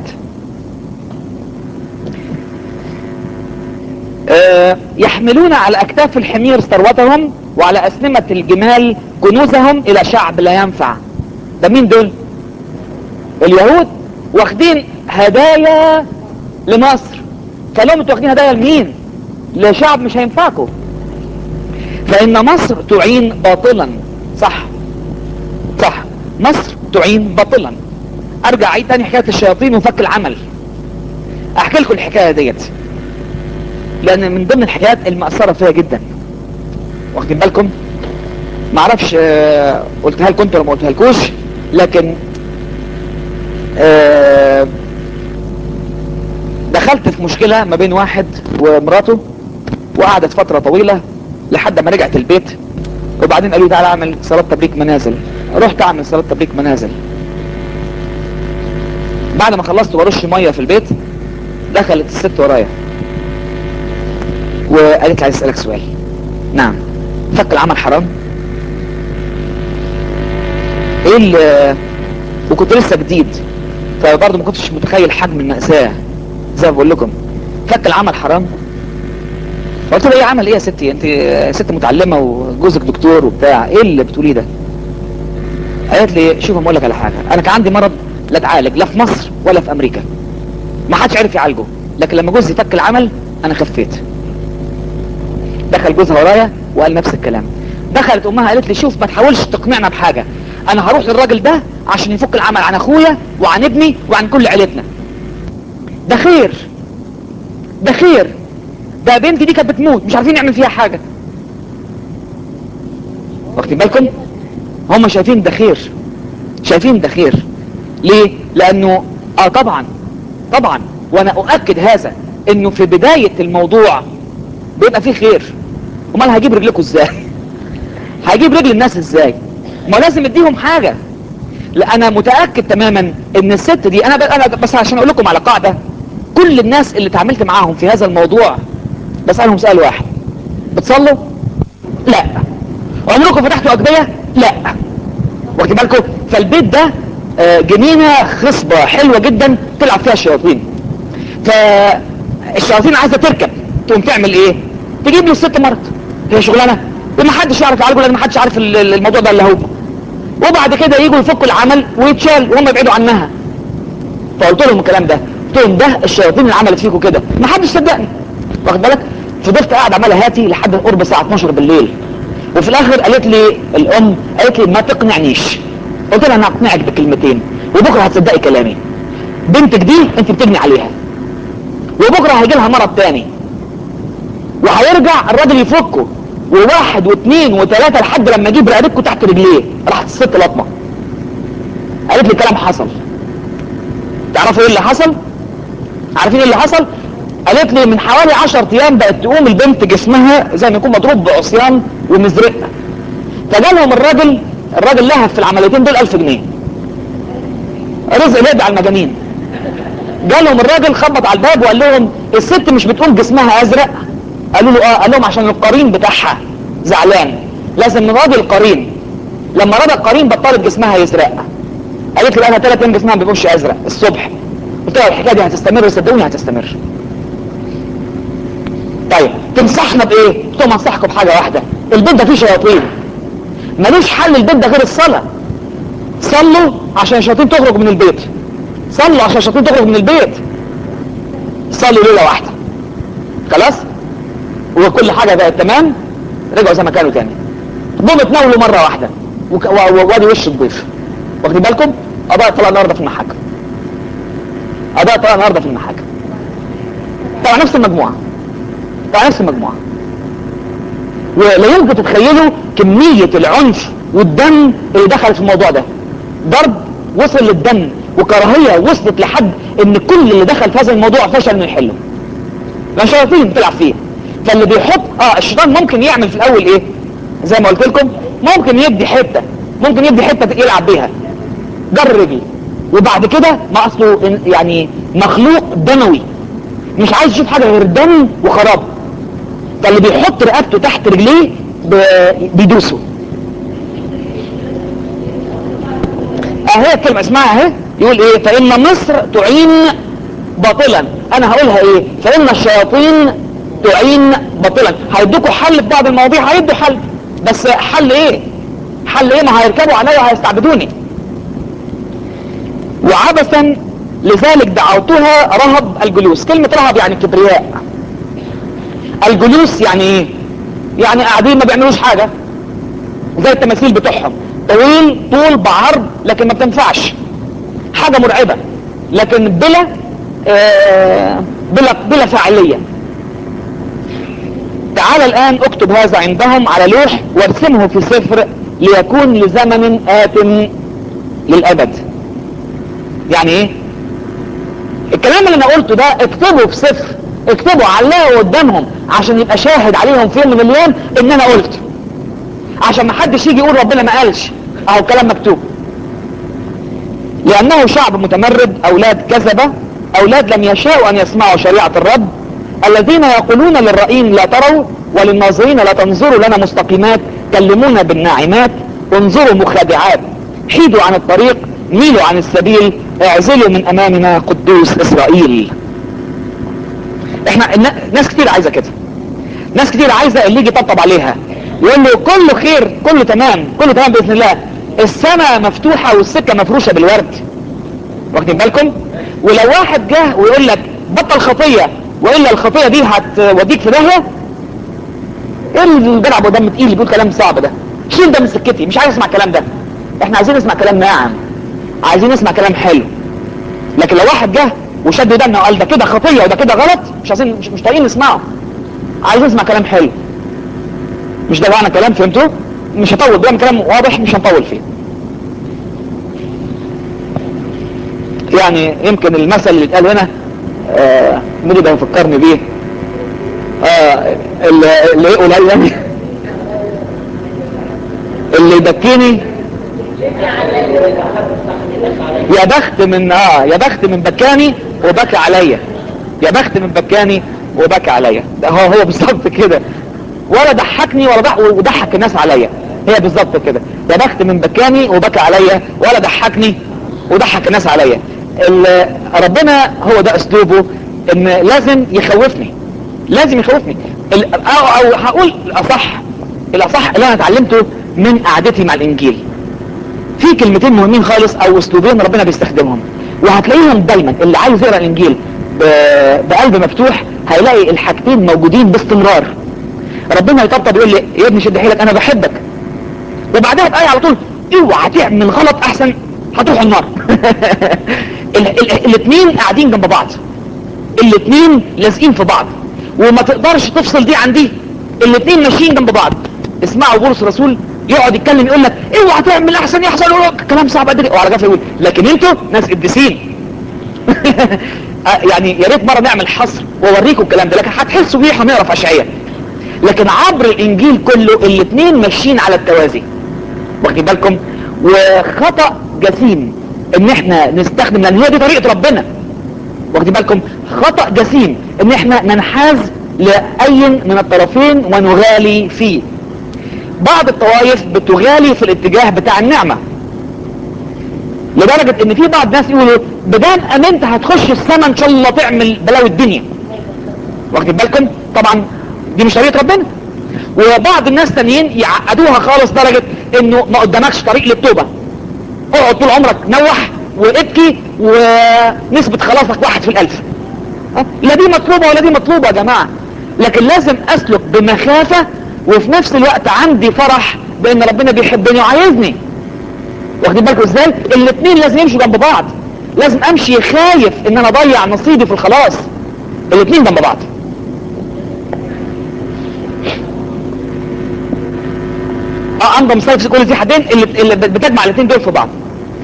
آه، يحملون على اكتاف الحمير ثروتهم وعلى اسنمة الجمال كنوزهم الى شعب لا ينفع ده مين دول اليهود واخدين هدايا لمصر فلهم انتوا واخدين هدايا لمين لشعب مش هينفعكم فان مصر تعين باطلا صح صح مصر تعين باطلا ارجع اعيد تاني حكاية الشياطين وفك العمل احكي لكم الحكاية ديت لان من ضمن الحكايات المأثرة فيها جدا واخدين بالكم معرفش آه، قلتها لكم انتوا ولا ما قلتها لكوش لكن آه، دخلت في مشكلة ما بين واحد ومراته وقعدت فترة طويلة لحد ما رجعت البيت وبعدين قالوا لي تعالى اعمل صلاة تبريك منازل رحت اعمل صلاة تبريك منازل بعد ما خلصت برش مية في البيت دخلت الست ورايا وقالت لي عايز اسألك سؤال نعم فك العمل حرام ايه اللي وكنت لسه جديد فبرضه ما كنتش متخيل حجم المأساة زي ما بقول لكم فك العمل حرام قلت له ايه عمل ايه يا ستي انت ست متعلمة وجوزك دكتور وبتاع ايه اللي بتقوليه ده قالت لي شوف أما اقول لك على حاجة انا كان عندي مرض لا اتعالج لا في مصر ولا في امريكا ما حدش عرف يعالجه لكن لما جوزي فك العمل انا خفيت دخل جوزها ورايا وقال نفس الكلام دخلت امها قالت لي شوف ما تحاولش تقنعنا بحاجة انا هروح للراجل ده عشان يفك العمل عن اخويا وعن ابني وعن كل عيلتنا ده خير ده خير ده بنتي دي كانت بتموت مش عارفين نعمل فيها حاجة واخدين بالكم هم شايفين ده خير شايفين ده خير ليه لانه اه طبعا طبعا وانا اؤكد هذا انه في بداية الموضوع بيبقى فيه خير امال هجيب رجلكم ازاي هجيب رجل الناس ازاي ما لازم اديهم حاجة لا انا متأكد تماما ان الست دي انا ب... انا بس عشان اقول لكم على قاعدة كل الناس اللي اتعاملت معاهم في هذا الموضوع بسألهم سؤال واحد بتصلوا لا عمركم فتحتوا اجبية لا واخدين بالكم فالبيت ده آه، جنينة خصبة حلوة جدا تلعب فيها الشياطين ف الشياطين عايزه تركب تقوم تعمل ايه تجيب له الست مرت هي شغلانه وما حدش يعرف يعالجه لان ما حدش عارف ال- ال- الموضوع ده الا هو وبعد كده يجوا يفكوا العمل ويتشال وهم يبعدوا عنها فقلت لهم الكلام ده قلت لهم ده الشياطين اللي عملت فيكم كده ما حدش صدقني واخد بالك فضلت قاعد عمالة هاتي لحد قرب الساعه 12 بالليل وفي الاخر قالت لي الام قالت لي ما تقنعنيش قلت لها انا اقنعك بكلمتين وبكره هتصدقي كلامي بنتك دي انت بتبني عليها وبكره هيجي لها مرض تاني وهيرجع الراجل يفكه وواحد واثنين وثلاثة لحد لما اجيب رقبتكم تحت رجليه راحت الست لطمة قالت لي كلام حصل تعرفوا ايه اللي حصل عارفين ايه اللي حصل قالت لي من حوالي 10 ايام بقت تقوم البنت جسمها زي ما يكون مضروب بعصيان ومزرق فجالهم الراجل الراجل لهف في العمليتين دول 1000 جنيه رزق اليد على المجانين جالهم الراجل خبط على الباب وقال لهم الست مش بتقوم جسمها ازرق قالوا له اه قال لهم عشان القرين بتاعها زعلان لازم نراضي القرين لما رضى القرين بطلت جسمها يزرق قالت لي انا ثلاث ايام جسمها ما بيبقوش ازرق الصبح قلت لها الحكايه دي هتستمر صدقوني هتستمر طيب تنصحنا بايه قلت لهم انصحكم بحاجه واحده البيت ده فيه شياطين ملوش حل البيت ده غير الصلاه صلوا عشان الشياطين تخرج من البيت صلوا عشان الشياطين تخرج من البيت صلوا ليله واحده خلاص وكل حاجه بقت تمام رجعوا زي ما كانوا تاني جم اتناولوا مره واحده وك- و- و- وادي وش الضيف واخدين بالكم قضاء طلع النهارده في المحاكم قضاء طلع النهارده في المحاكم طلع نفس المجموعه طلع نفس المجموعه ولا يمكن تتخيلوا كمية العنف والدم اللي دخل في الموضوع ده ضرب وصل للدم وكراهية وصلت لحد ان كل اللي دخل في هذا الموضوع فشل انه يحله لان شياطين بتلعب فيه فاللي بيحط اه الشيطان ممكن يعمل في الاول ايه زي ما قلت لكم ممكن يدي حتة ممكن يدي حتة يلعب بيها جر رجل وبعد كده ما اصله إن- يعني مخلوق دموي مش عايز يشوف حاجة غير دم وخراب فاللي بيحط رقبته تحت رجليه ب- بيدوسه اهي الكلمة اسمعها اهي يقول ايه فان مصر تعين باطلا انا هقولها ايه فان الشياطين تعين باطلا هيدوكوا حل في بعض المواضيع هيدوا حل بس حل ايه حل ايه ما هيركبوا عليا وهيستعبدوني وعبثا لذلك دعوتها رهب الجلوس كلمة رهب يعني كبرياء الجلوس يعني ايه يعني قاعدين ما بيعملوش حاجة زي التماثيل بتوعهم طويل طول بعرض لكن ما بتنفعش حاجة مرعبة لكن بلا آه بلا بلا فاعلية تعال الآن اكتب هذا عندهم على لوح وارسمه في سفر ليكون لزمن آت للأبد يعني ايه الكلام اللي انا قلته ده اكتبه في سفر اكتبه علقه قدامهم عشان يبقى شاهد عليهم في يوم من الايام ان انا قلت عشان ما حدش يجي يقول ربنا ما قالش اهو كلام مكتوب لانه شعب متمرد اولاد كذبة اولاد لم يشاءوا ان يسمعوا شريعة الرب الذين يقولون للرئين لا تروا وللناظرين لا تنظروا لنا مستقيمات كلمونا بالناعمات انظروا مخادعات حيدوا عن الطريق ميلوا عن السبيل اعزلوا من امامنا قدوس اسرائيل احنا النا- ناس كتير عايزة كده ناس كتير عايزة اللي يجي يطبطب عليها يقول له كله خير كله تمام كله تمام بإذن الله السماء مفتوحة والسكة مفروشة بالورد واخدين بالكم ولو واحد جه ويقول لك بطل خطية وإلا الخطية دي هتوديك في داهية ايه الجدع ابو دم تقيل اللي بيقول كلام صعب ده شيل ده من سكتي مش عايز اسمع الكلام ده احنا عايزين نسمع كلام ناعم عايزين نسمع كلام حلو لكن لو واحد جه وشد دمه وقال ده كده خطيه وده كده غلط مش عايزين مش, مش طايقين نسمعه عايزين نسمع كلام حلو مش ده معنى كلام فهمتوا مش هطول ده كلام واضح مش هنطول فيه يعني يمكن المثل اللي اتقال هنا آه مين ده يفكرني بيه آه اللي اللي يقول يعني اللي يبكيني يا بخت من اه يا بخت من بكاني وبكى عليا يا بخت من بكاني وبكى عليا ده هو هو بالظبط كده ولا ضحكني ولا ضح وضحك الناس عليا هي بالظبط كده يا بخت من بكاني وبكى عليا ولا ضحكني وضحك الناس عليا ال- ربنا هو ده اسلوبه ان لازم يخوفني لازم يخوفني ال- او, أو هقول الاصح الاصح اللي انا اتعلمته من قعدتي مع الانجيل في كلمتين مهمين خالص او اسلوبين ربنا بيستخدمهم وهتلاقيهم دايما اللي عايز يقرا الانجيل ب- بقلب مفتوح هيلاقي الحاجتين موجودين باستمرار ربنا يطبطب يقول لي يا ابني شد حيلك انا بحبك وبعدها بآية على طول اوعى تعمل غلط احسن هتروح النار ال- ال- الاتنين قاعدين جنب بعض الاتنين لازقين في بعض وما تقدرش تفصل دي عن دي الاتنين ماشيين جنب بعض اسمعوا بولس الرسول يقعد يتكلم يقول لك اوعى تعمل احسن يحصل كلام صعب قد كده وعلى جفا يقول لكن انتوا ناس قديسين يعني يا ريت مره نعمل حصر واوريكم الكلام ده لكن هتحسوا بيه هنقرا في اشعياء لكن عبر الانجيل كله الاثنين ماشيين على التوازي واخدين بالكم وخطا جسيم ان احنا نستخدم لان هي دي طريقه ربنا واخدين بالكم خطا جسيم ان احنا ننحاز لاي من الطرفين ونغالي فيه بعض الطوائف بتغالي في الاتجاه بتاع النعمه لدرجة ان في بعض الناس يقولوا بدان امنت هتخش السما ان شاء الله تعمل بلاوي الدنيا واخدين بالكم طبعا دي مش طريقة ربنا وبعض الناس تانيين يعقدوها خالص درجة انه ما قدامكش طريق للتوبة اقعد طول عمرك نوح وابكي ونسبة خلاصك واحد في الالف أه؟ لا دي مطلوبة ولا دي مطلوبة يا جماعة لكن لازم اسلك بمخافة وفي نفس الوقت عندي فرح بان ربنا بيحبني وعايزني واخدين بالكم ازاي الاثنين لازم يمشوا جنب بعض لازم امشي خايف ان انا اضيع نصيبي في الخلاص الاثنين جنب بعض اه عنده مثال في كل دي حدين اللي, اللي بتجمع الاثنين دول في بعض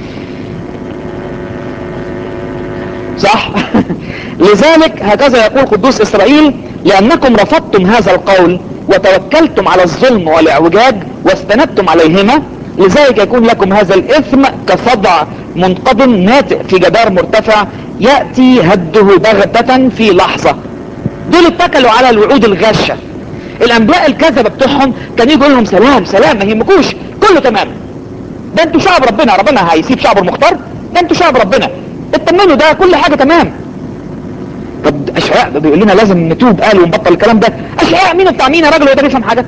صح لذلك هكذا يقول قدوس اسرائيل لانكم رفضتم هذا القول وتوكلتم على الظلم والاعوجاج واستندتم عليهما لذلك يكون لكم هذا الاثم كصدع منقض ناتئ في جدار مرتفع يأتي هده بغتة في لحظة دول اتكلوا على الوعود الغاشة الانبياء الكذبة بتوعهم كان يجوا لهم سلام سلام ما يهمكوش كله تمام ده انتوا شعب ربنا ربنا هيسيب شعبه المختار ده انتوا شعب ربنا اطمنوا ده كل حاجة تمام طب اشعياء بيقول لنا لازم نتوب قال ونبطل الكلام ده اشعياء مين بتاع مين يا راجل هو ده بيفهم حاجه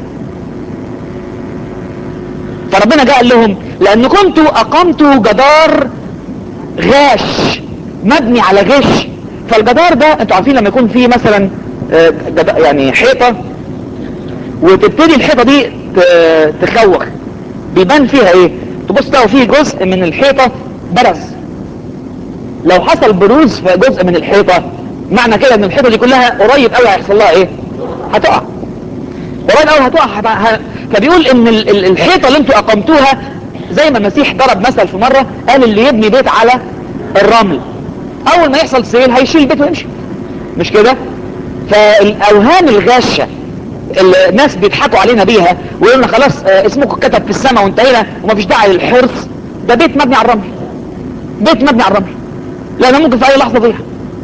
فربنا جاء قال لهم لان كنتوا اقمتوا جدار غاش مبني على غش فالجدار ده انتوا عارفين لما يكون فيه مثلا آه، جد- يعني حيطة وتبتدي الحيطة دي ت- تخوخ بيبان فيها ايه تبص تلاقوا فيه جزء من الحيطة برز لو حصل بروز في جزء من الحيطة معنى كده ان الحيطة دي كلها قريب قوي هيحصل لها ايه هتقع قريب قوي هتقع هت- ه- فبيقول ان ال- ال- الحيطة اللي انتوا اقمتوها زي ما المسيح ضرب مثل في مرة قال اللي يبني بيت على الرمل اول ما يحصل سيل هيشيل البيت ويمشي مش كده فالاوهام الغاشة اللي الناس بيضحكوا علينا بيها ويقولوا لنا خلاص آه، اسمكم اتكتب في السماء وانتهينا ومفيش داعي للحرص ده بيت مبني على الرمل بيت مبني على الرمل لانه ممكن في اي لحظة يضيع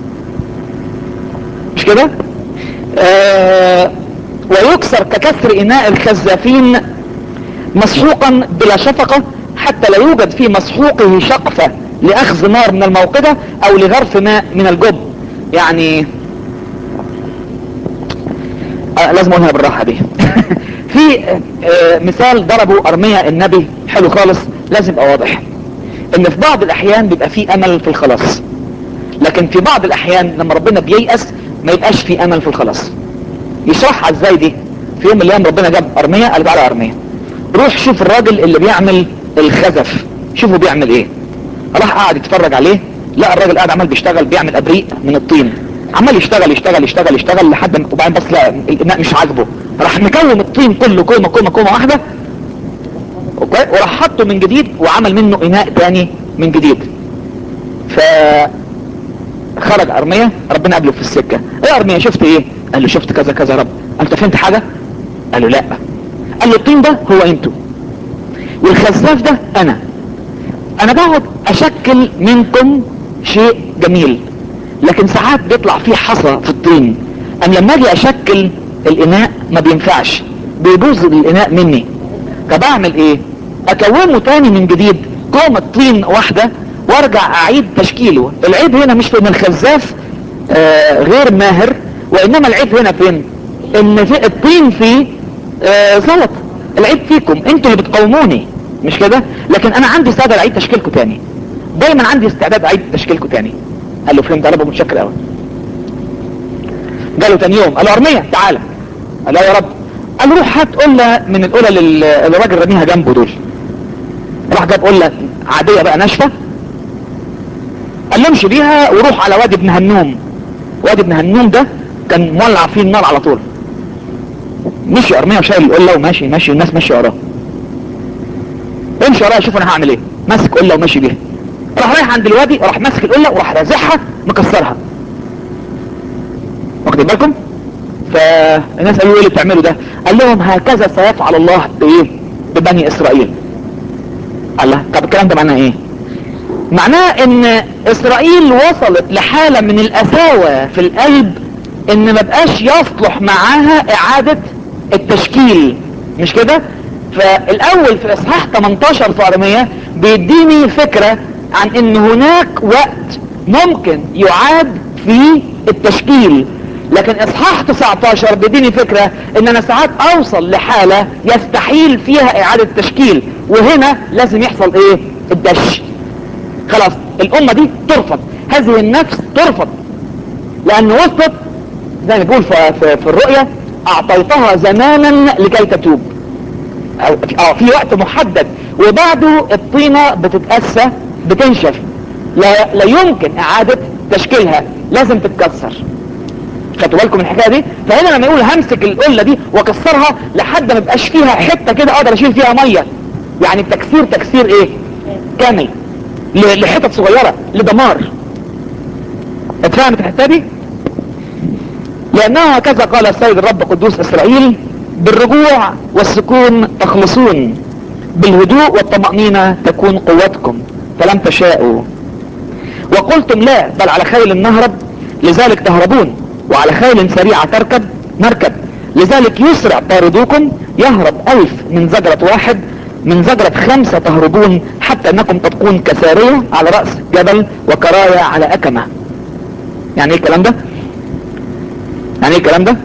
مش كده آه ويكسر ككسر اناء الخزافين مسحوقا بلا شفقة حتى لا يوجد في مسحوقه شقفة لاخذ نار من الموقدة او لغرف ماء من الجب يعني آه لازم اقولها بالراحة دي في آه مثال ضربه ارميا النبي حلو خالص لازم يبقى واضح ان في بعض الاحيان بيبقى في امل في الخلاص لكن في بعض الاحيان لما ربنا بييأس ما يبقاش في امل في الخلاص يشرحها ازاي دي في يوم من الايام ربنا جاب ارميا قال تعالى يا ارميا روح شوف الراجل اللي بيعمل الخزف شوفه بيعمل ايه راح قاعد يتفرج عليه لا الراجل قاعد عمال بيشتغل بيعمل ابريق من الطين عمال يشتغل يشتغل يشتغل يشتغل لحد ما وبعدين بس لا الاناء مش عاجبه راح مكوم الطين كله كومه كومه كومه واحده اوكي وراح حطه من جديد وعمل منه اناء تاني من جديد ف خرج ارميا ربنا قابله في السكه ايه يا ارميا شفت ايه قال له شفت كذا كذا يا رب انت فهمت حاجه قال له لا قال له الطين ده هو انتوا والخزاف ده انا انا بقعد اشكل منكم شيء جميل لكن ساعات بيطلع فيه حصى في الطين انا لما اجي اشكل الاناء ما بينفعش بيبوظ الاناء مني طب اعمل ايه اكومه تاني من جديد كومة طين واحدة وارجع اعيد تشكيله العيب هنا مش في ان الخزاف آه غير ماهر وانما العيب هنا فين ان في الطين فيه آه زلط العيب فيكم انتوا اللي بتقاوموني مش كده لكن انا عندي استعداد اعيد تشكيلكم تاني دايما عندي استعداد اعيد تشكيلكم تاني قال له فهمت انا أبقى متشكر قوي جاله تاني يوم قال له ارمية تعالى قال له يا رب قال له روح هات قلة من القلة اللي الراجل رميها جنبه دول راح جاب قلة عادية بقى ناشفة قال له امشي بيها وروح على وادي ابن هنوم وادي ابن هنوم ده كان مولع فيه النار على طول مشي ارمية وشايل القلة وماشي ماشي والناس ماشية وراه امشي ورايا شوف انا هعمل ايه ماسك قلة وماشي بيها راح رايح عند الوادي راح ماسك القلة وراح رازعها مكسرها واخدين بالكم فالناس قالوا ايه اللي بتعملوا ده قال لهم هكذا سيفعل الله بايه ببني اسرائيل الله طب الكلام ده معناه ايه معناه ان اسرائيل وصلت لحالة من الاساوة في القلب ان ما بقاش يصلح معاها اعادة التشكيل مش كده فالاول في اصحاح 18 في ارمية بيديني فكرة عن ان هناك وقت ممكن يعاد فيه التشكيل لكن اصحاح 19 بيديني فكرة ان انا ساعات اوصل لحالة يستحيل فيها اعادة تشكيل وهنا لازم يحصل ايه الدش خلاص الامة دي ترفض هذه النفس ترفض لان وصلت زي ما بيقول في, في, في الرؤية اعطيتها زمانا لكي تتوب أو أو في وقت محدد وبعده الطينة بتتأسى بتنشف لا, لا يمكن اعادة تشكيلها لازم تتكسر خدتوا بالكم من الحكايه دي فهنا لما يقول همسك القله دي واكسرها لحد ما يبقاش فيها حته كده اقدر اشيل فيها ميه يعني التكسير تكسير ايه كامل ل- لحتت صغيره لدمار اتفهمت الحته دي لانه هكذا قال السيد الرب قدوس اسرائيل بالرجوع والسكون تخلصون بالهدوء والطمأنينة تكون قوتكم فلم تشاءوا وقلتم لا بل على خيل نهرب لذلك تهربون وعلى خيل سريعة تركب نركب لذلك يسرع طاردوكم يهرب ألف من زجرة واحد من زجرة خمسة تهربون حتى أنكم تبقون كسارية على رأس جبل وكرايا على أكمة يعني ايه الكلام ده يعني ايه الكلام ده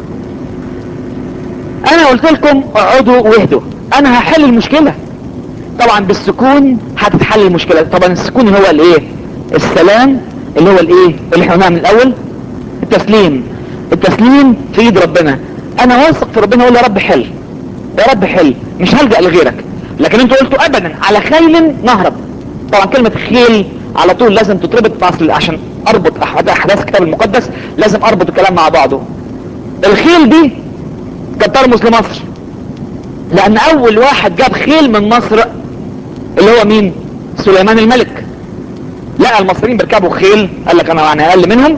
انا قلت لكم اقعدوا واهدوا انا هحل المشكلة طبعا بالسكون هتتحل المشكلة طبعا السكون هو الايه السلام اللي هو الايه اللي احنا قلناه من الاول التسليم التسليم في ايد ربنا انا واثق في ربنا اقول يا رب حل يا رب حل مش هلجأ لغيرك لكن انتوا قلتوا ابدا على خيل نهرب طبعا كلمة خيل على طول لازم تتربط بأصل عشان اربط أحد- احداث الكتاب المقدس لازم اربط الكلام مع بعضه الخيل دي كانت ترمز لمصر لان اول واحد جاب خيل من مصر اللي هو مين سليمان الملك لقى المصريين بيركبوا خيل قال لك انا يعني اقل منهم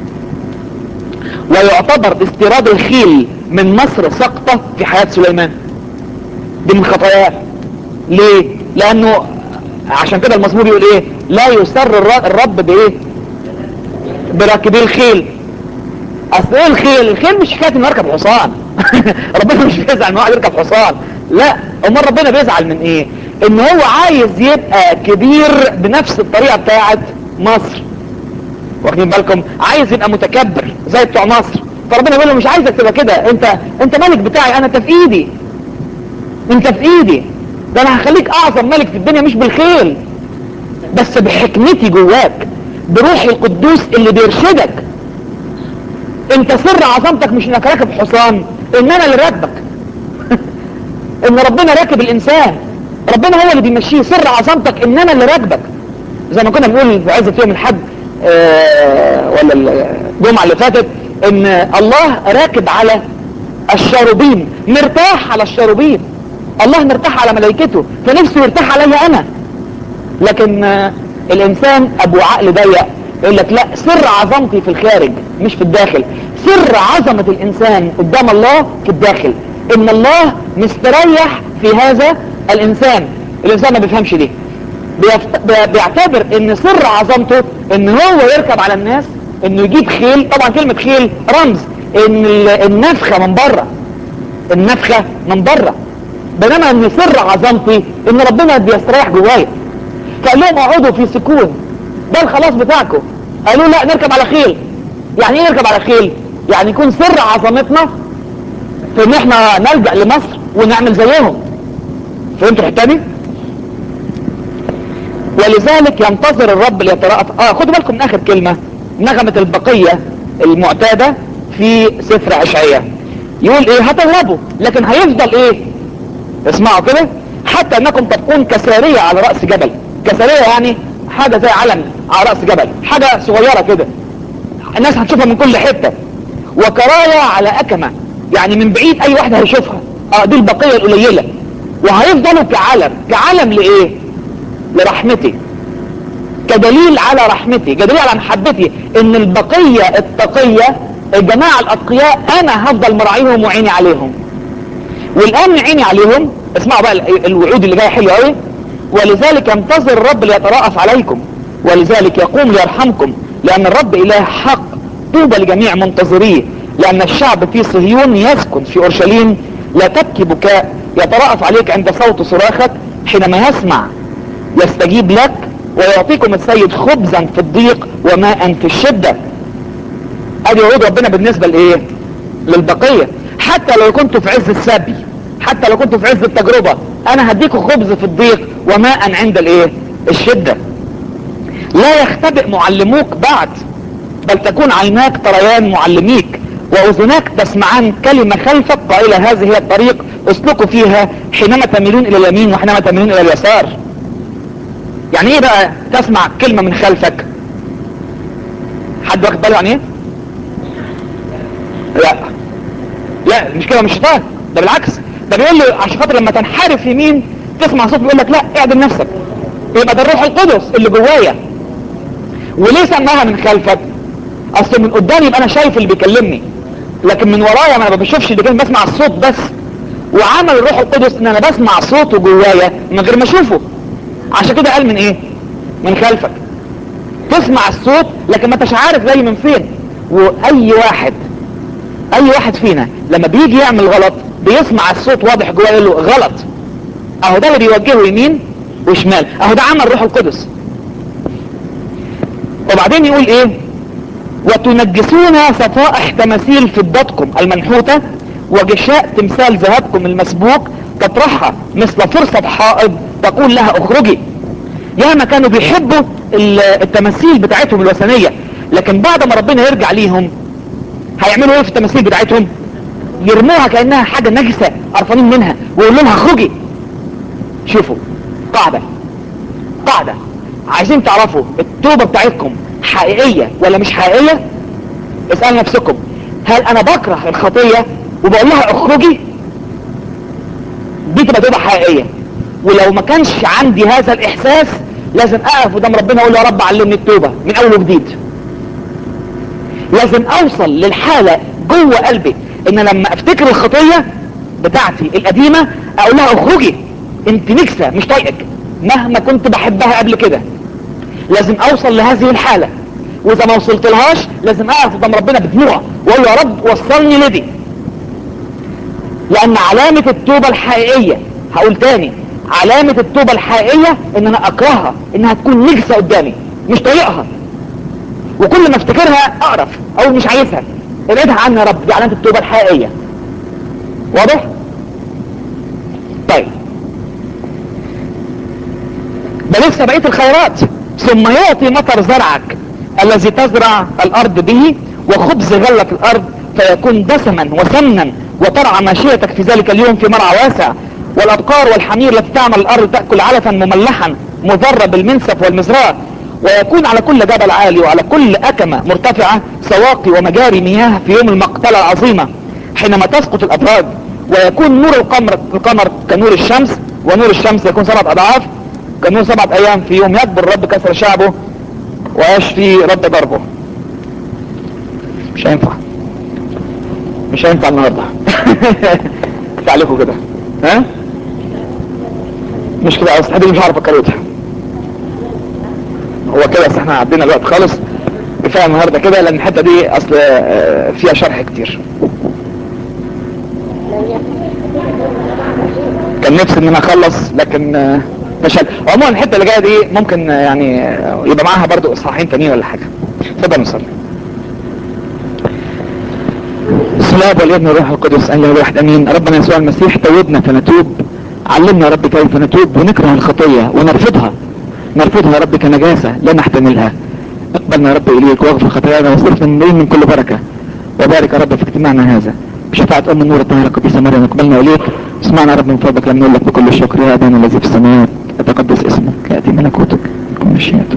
ويعتبر استيراد الخيل من مصر سقطة في حياة سليمان دي من خطاياه ليه لانه عشان كده المزمور يقول ايه لا يسر الر- الرب بايه براكبي الخيل اصل ايه الخيل الخيل مش حكايه انه يركب حصان ربنا مش بيزعل ان واحد يركب حصان لا امال ربنا بيزعل من ايه ان هو عايز يبقى كبير بنفس الطريقه بتاعت مصر واخدين بالكم عايز يبقى متكبر زي بتوع مصر فربنا يقول له مش عايزك تبقى كده انت انت ملك بتاعي انا انت في ايدي انت في ايدي ده انا هخليك اعظم ملك في الدنيا مش بالخيل بس بحكمتي جواك بروحي القدوس اللي بيرشدك انت سر عظمتك مش انك راكب حصان ان انا اللي راكبك ان ربنا راكب الانسان ربنا هو اللي بيمشيه سر عظمتك ان انا اللي راكبك زي ما كنا بنقول في عزة يوم الحد آه ولا الجمعة اللي فاتت ان الله راكب على الشاروبين مرتاح على الشاروبين الله مرتاح على ملائكته فنفسه يرتاح علي انا لكن آه الانسان ابو عقل ضيق يقول لك لا سر عظمتي في الخارج مش في الداخل سر عظمة الانسان قدام الله في الداخل ان الله مستريح في هذا الانسان الانسان ما بيفهمش دي بيفت... بي- بيعتبر ان سر عظمته ان هو يركب على الناس انه يجيب خيل طبعا كلمة خيل رمز ان ال- النفخة من بره النفخة من بره بينما ان سر عظمتي ان ربنا بيستريح جوايا فقال لهم اقعدوا في سكون ده الخلاص بتاعكم قالوا لا نركب على خيل يعني ايه نركب على خيل يعني يكون سر عظمتنا في ان احنا نلجأ لمصر ونعمل زيهم فهمتوا الحته دي ولذلك ينتظر الرب ليترأف اه خدوا بالكم من اخر كلمة نغمة البقية المعتادة في سفر اشعياء يقول ايه هتهربوا لكن هيفضل ايه اسمعوا كده حتى انكم تبقون كسارية على رأس جبل كسارية يعني حاجة زي علم على رأس جبل حاجة صغيرة كده الناس هتشوفها من كل حتة وكراية على أكمة يعني من بعيد أي واحد هيشوفها اه دي البقية القليلة وهيفضلوا كعلم كعلم لإيه لرحمتي كدليل على رحمتي كدليل على محبتي ان البقية التقية الجماعة الاتقياء انا هفضل مراعيهم وعيني عليهم والان عيني عليهم اسمعوا بقى الوعود اللي جايه حلوه قوي ولذلك ينتظر الرب ليتراءف عليكم ولذلك يقوم ليرحمكم لان الرب اله حق طوبى لجميع منتظريه لان الشعب في صهيون يسكن في اورشليم لا تبكي بكاء يتراءف عليك عند صوت صراخك حينما يسمع يستجيب لك ويعطيكم السيد خبزا في الضيق وماء في الشدة ادي وعود ربنا بالنسبة لايه للبقية حتى لو كنتوا في عز السبي حتى لو كنتوا في عز التجربة انا هديكوا خبز في الضيق وماء عند الايه الشدة لا يختبئ معلموك بعد بل تكون عيناك تريان معلميك واذناك تسمعان كلمة خلفك قائلة هذه هي الطريق اسلكوا فيها حينما تميلون الى اليمين وحينما تميلون الى اليسار يعني ايه بقى تسمع كلمة من خلفك حد واخد باله يعني ايه لا لا مش كده مش شيطان ده بالعكس ده بيقول له عشان خاطر لما تنحرف يمين تسمع صوت بيقول لك لا اعدل نفسك يبقى ده الروح القدس اللي جوايا وليه سماها من خلفك اصل من قدامي يبقى انا شايف اللي بيكلمني لكن من ورايا ما انا ما بشوفش اللي كلمة بسمع الصوت بس وعمل الروح القدس ان انا بسمع صوته جوايا من غير ما اشوفه عشان كده قال من ايه من خلفك تسمع الصوت لكن ما انتش عارف جاي من فين واي واحد اي واحد فينا لما بيجي يعمل غلط بيسمع الصوت واضح جواه يقول له غلط اهو ده اللي بيوجهه يمين وشمال اهو ده عمل روح القدس وبعدين يقول ايه وتنجسون صفائح تماثيل فضتكم المنحوتة وجشاء تمثال ذهبكم المسبوك تطرحها مثل فرصة حائض تقول لها اخرجي ياما كانوا بيحبوا التماثيل بتاعتهم الوثنية لكن بعد ما ربنا يرجع ليهم هيعملوا ايه في التماثيل بتاعتهم يرموها كأنها حاجة نجسة قرفانين منها ويقولوا لها اخرجي شوفوا قاعدة قاعدة عايزين تعرفوا التوبة بتاعتكم حقيقية ولا مش حقيقية اسأل نفسكم هل انا بكره الخطية وبقول لها اخرجي دي تبقى توبة حقيقية ولو ما كانش عندي هذا الاحساس لازم اقف قدام ربنا اقول له يا رب علمني التوبة من اول وجديد لازم اوصل للحالة جوه قلبي ان لما افتكر الخطية بتاعتي القديمة اقول لها اخرجي انت نكسة مش طايقك مهما كنت بحبها قبل كده لازم اوصل لهذه الحالة واذا ما وصلت لهاش لازم اقف قدام ربنا بدموع واقول له يا رب وصلني لدي لان علامة التوبة الحقيقية هقول تاني علامة التوبة الحقيقية ان انا اكرهها انها تكون نجسة قدامي مش طايقها وكل ما افتكرها اقرف او مش عايزها ابعدها عني يا رب دي علامة التوبة الحقيقية واضح طيب ده لسه بقية الخيرات ثم يعطي مطر زرعك الذي تزرع الارض به وخبز غلة الارض فيكون دسما وسمنا وترعى ماشيتك في ذلك اليوم في مرعى واسع والابقار والحمير التي تعمل الارض تأكل علفا مملحا مضر بالمنسف والمزراء ويكون على كل جبل عالي وعلى كل أكمة مرتفعة سواقي ومجاري مياه في يوم المقتلة العظيمة حينما تسقط الأبراج ويكون نور القمر, القمر كنور الشمس ونور الشمس يكون سبعة أضعاف كنور سبعة أيام في يوم يكبر الرب كسر شعبه ويشفي رد ضربه مش هينفع مش هينفع النهاردة تعليقوا كده ها مش كده اصل مش عارف اكروتها هو كده اصل احنا عدينا الوقت خالص كفايه النهارده كده لان الحته دي اصل فيها شرح كتير كان نفسي ان انا اخلص لكن مش عموما الحته اللي جايه دي ممكن يعني يبقى معاها برضو اصحاحين تانيين ولا حاجه اتفضل نصلي بسم الله والابن والروح القدس ان له الواحد امين ربنا يسوع المسيح توبنا فنتوب علمنا يا رب كيف نتوب ونكره الخطيه ونرفضها نرفضها يا رب كنجاسه لا نحتملها اقبلنا يا رب اليك واغفر خطايانا واصرفنا من من كل بركه وبارك يا رب في اجتماعنا هذا بشفاعة أم النور الطاهرة القديسة مريم اقبلنا إليك اسمعنا يا رب من فضلك لما نقول لك بكل شكر يا أبانا الذي في السماوات يتقدس اسمك يأتي ملكوتك تكون مشيئتك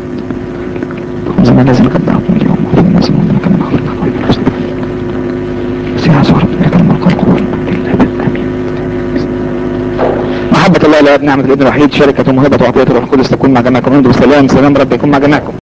زمان لازم قد من اليوم وفي الناس من كما نخلق مسيح صورة لك الملك والقوة آمين محبة الله لا نعمة الابن الوحيد شركة وموهبة وعطية الروح القدس تكون مع جميعكم عنده بالسلام سلام رب يكون مع جميعكم